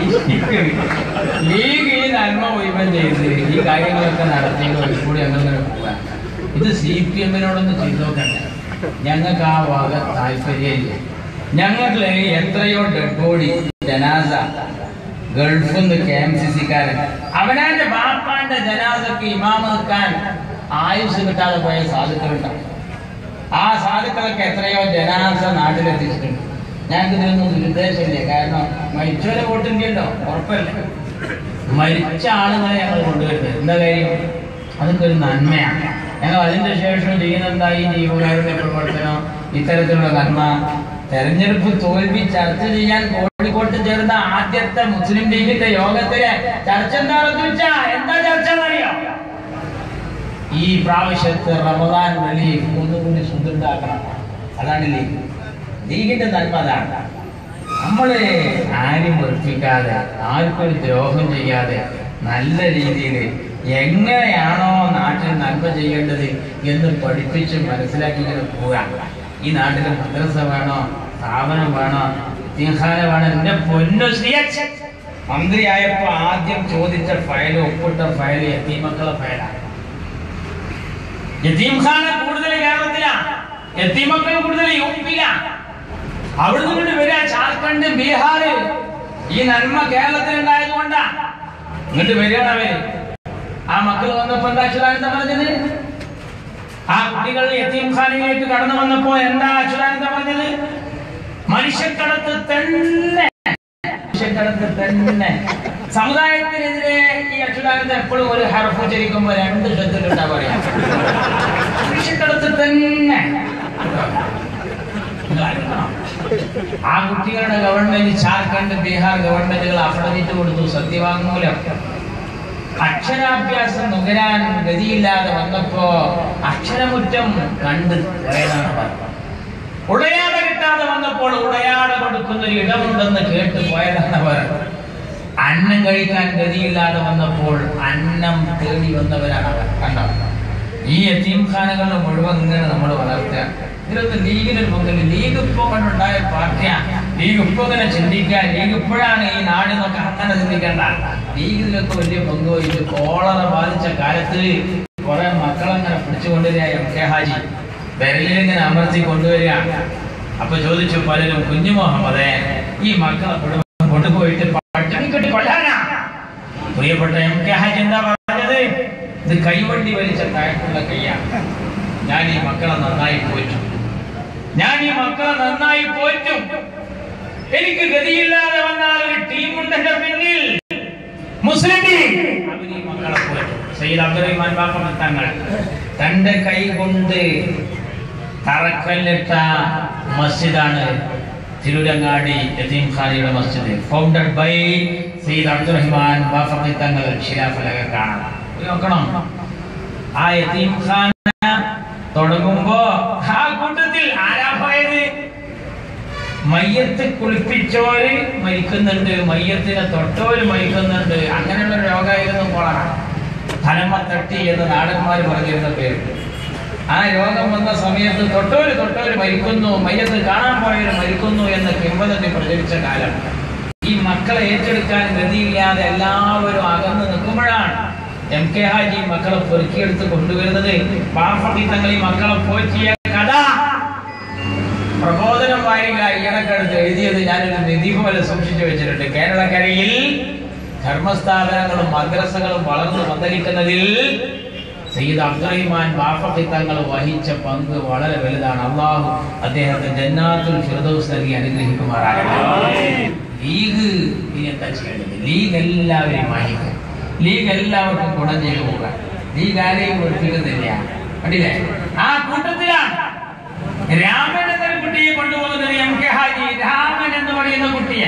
ലീഗ് ഈ നന്മ മുഴുവൻ ചെയ്ത് ഈ കാര്യങ്ങളൊക്കെ നടത്തിയത് കൂടി അങ്ങനെ പോവാ ഇത് സി പി എമ്മിനോടൊന്ന് ചെയ്തു നോക്കണ്ടേ ഞങ്ങൾക്ക് ആ വക താല്പര്യമില്ല ഞങ്ങൾക്ക് എത്രയോ ഡെഡ് ബോഡി ജനാസ ഗൾഫിൽ നിന്ന് കെ എം സി സിക്കാരൻ അവനാന്റെ ബാപ്പാന്റെ ജനാസക്ക് ഇമാമ നിൽക്കാൻ ആയുസ് കിട്ടാതെ പോയ സാധുക്കളുണ്ടാവും ആ സാധുക്കളൊക്കെ എത്രയോ ജനാസ നാട്ടിലെത്തിച്ചിട്ടുണ്ട് ഞങ്ങൾക്ക് ഇതിനൊന്നും ദുരുദ്ദേശമില്ല കാരണം മരിച്ചവരെ വോട്ടില്ലല്ലോ ഉറപ്പല്ല മരിച്ച ആളുകളെ ഞങ്ങൾ കൊണ്ടുവരുന്നത് എന്താ കാര്യം അതൊക്കെ ഒരു നന്മയാണ് ഞങ്ങൾ അതിന്റെ ശേഷം ചെയ്യുന്ന ഈ ജീവകാരുടെ പ്രവർത്തനം ഇത്തരത്തിലുള്ള നന്മ തെരഞ്ഞെടുപ്പ് തോൽവി ചർച്ച ചെയ്യാൻ കോഴിക്കോട്ട് ചേർന്ന ആദ്യത്തെ മുസ്ലിം ലീഗിന്റെ യോഗത്തിലെ ചർച്ച എന്താണെന്ന് വെച്ചാ എന്താ ചർച്ച എന്നറിയോ ഈ പ്രാവശ്യത്തെ റമദാൻ വെളി ഒന്നുകൂടി സുന്ദരണ്ടാക്കണം അതാണ് ലീഗ് ലീഗിന്റെ നന്മ അതാണ് നമ്മള് ആരും വെറുപ്പിക്കാതെ ആർക്കൊരു ദ്രോഹം ചെയ്യാതെ നല്ല രീതിയിൽ എങ്ങനെയാണോ നാട്ടിൽ നന്മ ചെയ്യേണ്ടത് എന്ന് പഠിപ്പിച്ച് മനസ്സിലാക്കി ഇങ്ങനെ പോകാം ഈ നാട്ടിൽ മദ്രസ വേണോ സ്ഥാപനം വേണോ തീഹാന വേണോ എന്റെ പൊന്നു ശ്രീയച്ഛൻ മന്ത്രിയായപ്പോ ആദ്യം ചോദിച്ച ഫയൽ ഒപ്പിട്ട ഫയൽ എത്തിമക്കളെ ഫയലാണ് യതീംഖാന കൂടുതൽ കേരളത്തിലാണ് യത്തീമക്കൾ കൂടുതൽ യു പിയിലാണ് അവിടുന്ന് ഇങ്ങോട്ട് വരിക ജാർഖണ്ഡ് ബീഹാർ ഈ നന്മ കേരളത്തിൽ ഉണ്ടായത് കൊണ്ടാ ഇങ്ങോട്ട് വരികയാണ് അവര് ആ മക്കൾ വന്നപ്പോ എന്താ അച്യുതാനന്ദ പറഞ്ഞത് ആ കുട്ടികൾ യത്തീംഖാനയിലേക്ക് കടന്നു വന്നപ്പോ എന്താ അച്യുതാനന്ദ പറഞ്ഞത് മനുഷ്യക്കടത്ത് തന്നെ മനുഷ്യക്കടത്ത് തന്നെ സമുദായത്തിനെതിരെ ഈ അച്യുതാനന്ദ എപ്പോഴും ഒരു ഹർഫ് ഉച്ചരിക്കുമ്പോ രണ്ട് ശബ്ദത്തിലുണ്ടാ പറയാം മനുഷ്യക്കടത്ത് തന്നെ ആ കുട്ടികളുടെ ഗവൺമെന്റ് ജാർഖണ്ഡ് ബീഹാർ ഗവൺമെന്റുകൾ അഫിഡവിറ്റ് കൊടുത്തു സത്യവാങ്മൂലം അക്ഷരാഭ്യാസം നുകരാൻ ഗതിയില്ലാതെ വന്നപ്പോ അക്ഷരമുറ്റം കണ്ട് പോയതാണ് പറഞ്ഞത് ഉടയാട കിട്ടാതെ വന്നപ്പോൾ ഉടയാട കൊടുക്കുന്ന ഒരു ഇടമുണ്ടെന്ന് കേട്ട് പോയതാണ് അവർ അന്നം കഴിക്കാൻ ഗതിയില്ലാതെ വന്നപ്പോൾ അന്നം തേടി വന്നവരാണ് അവർ കണ്ടോ ഈ യത്തീംഖാനകളെ മുഴുവൻ ഇങ്ങനെ നമ്മൾ വളർത്തുക ഇതിലൊന്നും ലീഗിനൊരു പങ്കില്ല ലീഗ് ഇപ്പൊ കൊണ്ടുണ്ടായ പാർട്ടിയാണ് ലീഗ് ഇപ്പൊ ഇങ്ങനെ ചിന്തിക്കാൻ ലീഗ് ഇപ്പോഴാണ് ഈ നാടിനൊക്കെ അങ്ങനെ ചിന്തിക്കേണ്ട ലീഗ് ഇതിലൊക്കെ വലിയ പങ്ക് വഹിച്ചു കോളറ ബാധിച്ച കാലത്ത് കുറെ മക്കളങ്ങനെ പിടിച്ചു കൊണ്ടുവരിക എം കെ ഹാജി വിരലിലിങ്ങനെ അമർത്തി കൊണ്ടുവരിക അപ്പൊ ചോദിച്ചു പലരും കുഞ്ഞു മുഹമ്മദേ ഈ മക്കളെ മുഴുവൻ കൊണ്ടുപോയിട്ട് പട്ടിണി കെട്ടി കൊല്ലാനാ പ്രിയപ്പെട്ട എം കെ ഹാജി എന്താ പറഞ്ഞത് ഇത് കൈവണ്ടി വലിച്ച താഴത്തുള്ള കൈയാണ് ഞാൻ ഈ മക്കളെ നന്നായി പോറ്റും ഞാൻ ഈ മക്കളെ നന്നായി പോറ്റും എനിക്ക് ഗതിയില്ലാതെ വന്നാൽ ഒരു ടീമുണ്ട് എന്റെ പിന്നിൽ മുസ്ലിം ലീഗ് അവർ ഈ മക്കളെ പോറ്റും സയ്യിദ് അബ്ദുറഹിമാൻ ബാപ്പ തങ്ങൾ തന്റെ കൈ കൊണ്ട് തറക്കല്ലിട്ട മസ്ജിദാണ് തിരുരങ്ങാടി യതീംഖാനിയുടെ മസ്ജിദ് ഫൗണ്ടഡ് ബൈ സയ്യിദ് അബ്ദുറഹിമാൻ ബാഫഖി തങ്ങൾ ശിലാഫലക കാണാം ഇത് നോക്കണം ആ യതീംഖാന തുടങ്ങുമ്പോ ആ കൂട്ടത്തിൽ ആരാ പോയത് മയ്യത്ത് കുളിപ്പിച്ചോര് മരിക്കുന്നുണ്ട് മയ്യത്തിനെ തൊട്ടോര് മരിക്കുന്നുണ്ട് അങ്ങനെയുള്ള രോഗമായിരുന്നു കൊളറ തലമ തട്ടി എന്ന് നാടന്മാർ പറഞ്ഞിരുന്ന പേര് ആ രോഗം വന്ന സമയത്ത് തൊട്ടോര് തൊട്ടോര് മരിക്കുന്നു മയ്യത്ത് കാണാൻ പോയവര് മരിക്കുന്നു എന്ന് കിംവദന്തി പ്രചരിച്ച കാലം ഈ മക്കളെ ഏറ്റെടുക്കാൻ ഗതിയില്ലാതെ എല്ലാവരും അകന്ന് നിൽക്കുമ്പോഴാണ് എം കെ ഹാജി മക്കളെ പൊറുക്കിയെടുത്ത് കൊണ്ടുവരുന്നത് പാഫി തങ്ങൾ ഈ മക്കളെ പോറ്റിയ കഥ പ്രബോധനം വാരിക ഈയിടക്കടുത്ത് എഴുതിയത് ഞാനൊരു നിധി പോലെ സൂക്ഷിച്ചു വെച്ചിട്ടുണ്ട് കേരളക്കരയിൽ ധർമ്മസ്ഥാപനങ്ങളും മദ്രസകളും വളർന്നു പന്തലിക്കുന്നതിൽ സയ്യിദ് അബ്ദുറഹിമാൻ ബാഫഖി തങ്ങൾ വഹിച്ച പങ്ക് വളരെ വലുതാണ് അള്ളാഹു അദ്ദേഹത്തെ ജന്നാത്തുൽ ഫിർദൗസ് നൽകി അനുഗ്രഹിക്കുമാറാകട്ടെ ലീഗ് ഇനി എന്താ ചെയ്യേണ്ടത് ലീഗ് എല്ലാവരെയും മാനിക്കുക ലീഗ് എല്ലാവർക്കും ഗുണം ചെയ്തു പോകാൻ ലീഗ് ആരെയും ഒഴിപ്പിക്കുന്നില്ല കണ്ടില്ലേ ആ കൂട്ടത്തിലാണ് രാമൻ എന്നൊരു കുട്ടിയെ കൊണ്ടുപോകുന്നത് എം കെ ഹാജി രാമൻ എന്ന് പറയുന്ന കുട്ടിയെ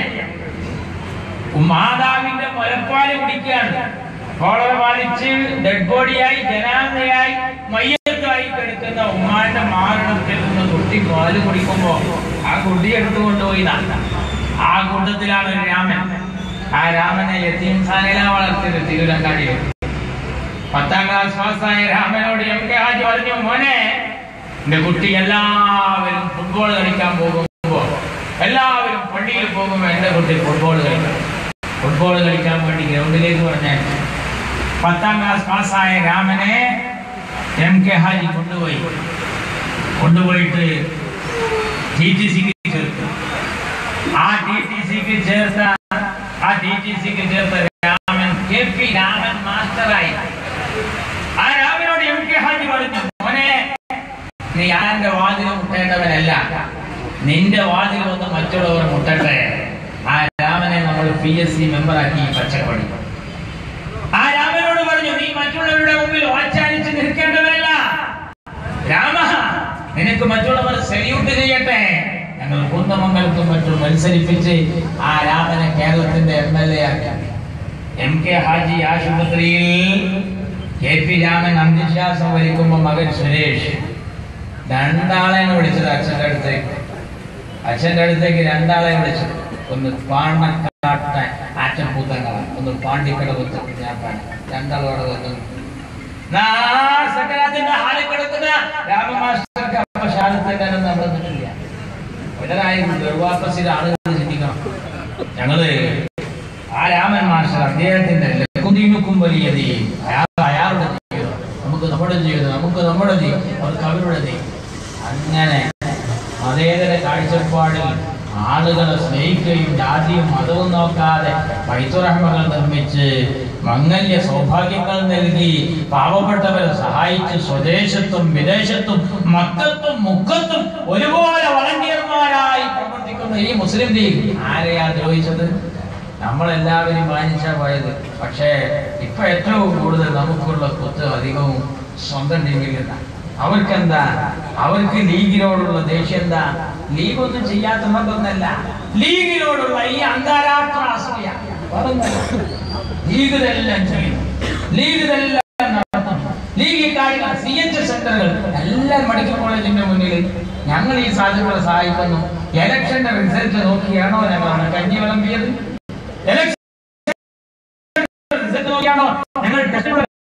മാതാവിന്റെ മുലപ്പാല് കുടിക്കുകയാണ് കോളറ ബാധിച്ച് ഡെഡ് ബോഡിയായി ജനാന്തയായി മയ്യത്തായി കിടക്കുന്ന ഉമ്മാന്റെ മാരണത്തിൽ നിന്ന് കുട്ടി പാല് കുടിക്കുമ്പോ ആ കുട്ടി എടുത്തു കൊണ്ടുപോയി നാട്ടാം ആ കൂട്ടത്തിലാണ് ഒരു രാമൻ ആ രാമനെ യത്തീം സാനയില വളർത്തിയത് തിരുരങ്ങാടിയിൽ പത്താം ക്ലാസ് പാസ്സായ രാമനോട് എം കെ ഹാജി പറഞ്ഞു മോനെ എന്റെ കുട്ടി എല്ലാവരും ഫുട്ബോൾ കളിക്കാൻ പോകുമ്പോ എല്ലാവരും പള്ളിയിൽ പോകുമ്പോ എന്റെ കുട്ടി ഫുട്ബോൾ കളിക്കും ഫുട്ബോൾ കളിക്കാൻ വേണ്ടി ഗ്രൗണ്ടിലേക്ക് പറഞ്ഞാൽ പത്താം ക്ലാസ് പാസ്സായ രാമനെ എം കെ ഹാജി കൊണ്ടുപോയി കൊണ്ടുപോയിട്ട് ടി ടി സിക്ക് ചേർത്തു ആ ടി ടി സിക്ക് ചേർത്ത ആ ടി ടി സിക്ക് ചേർത്ത രാമൻ കെ പി രാമൻ മാസ്റ്ററായി ആ രാമനോട് എം കെ ഹാജി പറഞ്ഞു മോനെ നീ ആന്റെ വാതിൽ മുട്ടേണ്ടവനല്ല നിന്റെ വാതിൽ വന്ന് മറ്റുള്ളവർ മുട്ടട്ടെ ആ രാമനെ നമ്മൾ പി എസ് സി മെമ്പറാക്കി പച്ചപ്പണി ആ രാമനോട് പറഞ്ഞു നീ മറ്റുള്ളവരുടെ മുമ്പിൽ ഓച്ചാനിച്ച് നിൽക്കേണ്ടവരല്ല രാമ നിനക്ക് മറ്റുള്ളവർ സല്യൂട്ട് ചെയ്യട്ടെ ഞങ്ങൾ കുന്നമംഗലത്തും മറ്റും മത്സരിപ്പിച്ച് ആ രാമനെ കേരളത്തിന്റെ എം എൽ എ ആക്കി എം കെ ഹാജി ആശുപത്രിയിൽ കെ പി രാമൻ അന്ത്യശ്വാസം വലിക്കുമ്പോ മകൻ സുരേഷ് രണ്ടാളെയാണ് വിളിച്ചത് അച്ഛൻ്റെ അടുത്തേക്ക് അച്ഛൻ്റെ അടുത്തേക്ക് രണ്ടാളെ വിളിച്ചു ഒന്ന് പാണക്കാട്ട ആറ്റൻ പൂത്തങ്ങള ഒന്ന് പാണ്ടിക്കട കുത്ത് ഞാൻ രണ്ടാളോടെ വന്നു സക്കരാത്തിന്റെ ഹാളിൽ കിടക്കുന്ന രാമമാസ്റ്റർക്ക് അപ്പൊ ശാലത്തിന്റെ നമ്മൾ നിന്നിട്ടില്ല പിണറായി ദുർവാപ്പസിലെ ആളുകൾ ചിന്തിക്കണം ഞങ്ങള് ആ രാമൻ മാസ്റ്റർ അദ്ദേഹത്തിന്റെ ലക്കുദീനുക്കും വലിയ ദീൻ അയാൾ അയാളുടെ ജീവിതം നമുക്ക് നമ്മുടെ ജീവിതം നമുക്ക് നമ്മുടെ ജീവിതം അവർക്ക് അവരുടെ ജീവിതം അങ്ങനെ മതേതര കാഴ്ചപ്പാടിൽ ആളുകളെ സ്നേഹിക്കുകയും ജാതിയും മതവും നോക്കാതെ വൈത്തുറഹ്മകൾ നിർമ്മിച്ച് മംഗല്യ സൗഭാഗ്യങ്ങൾ നൽകി പാവപ്പെട്ടവരെ സഹായിച്ച് സ്വദേശത്തും വിദേശത്തും മക്കത്തും മുക്കത്തും ഒരുപോലെ വളണ്ടിയർമാരായി പ്രവർത്തിക്കുന്ന ഈ മുസ്ലിം ലീഗ് ആരെയാ ദ്രോഹിച്ചത് നമ്മളെല്ലാവരും മാനിച്ചാ പോയത് പക്ഷേ ഇപ്പൊ ഏറ്റവും കൂടുതൽ നമുക്കുള്ള കുത്ത് അധികവും സ്വന്തം ടീമിൽ നിന്നാ അവർക്കെന്താ അവർക്ക് ലീഗിനോടുള്ള ദേഷ്യം എന്താ ലീഗ് ഒന്നും ചെയ്യാത്തതൊന്നല്ല ലീഗിനോടുള്ള ഈ അന്താരാഷ്ട്ര അസൂയ വേറൊന്നുമല്ല. ലീഗ് ഇതെല്ലാം ചെയ്യുന്നു ലീഗ് ഇതെല്ലാം നടത്തുന്നു ലീഗ് ഈ കാര്യങ്ങൾ സി എച്ച് സെന്ററുകൾ എല്ലാ മെഡിക്കൽ കോളേജിന്റെ മുന്നിൽ ഞങ്ങൾ ഈ സാധനങ്ങളെ സഹായിക്കുന്നു ഇലക്ഷന്റെ റിസൾട്ട് നോക്കിയാണോ ഞങ്ങൾ കഞ്ഞി വിളമ്പിയത് ഇലക്ഷൻ റിസൾട്ട് നോക്കിയാണോ ഞങ്ങൾ ടെസ്റ്റ്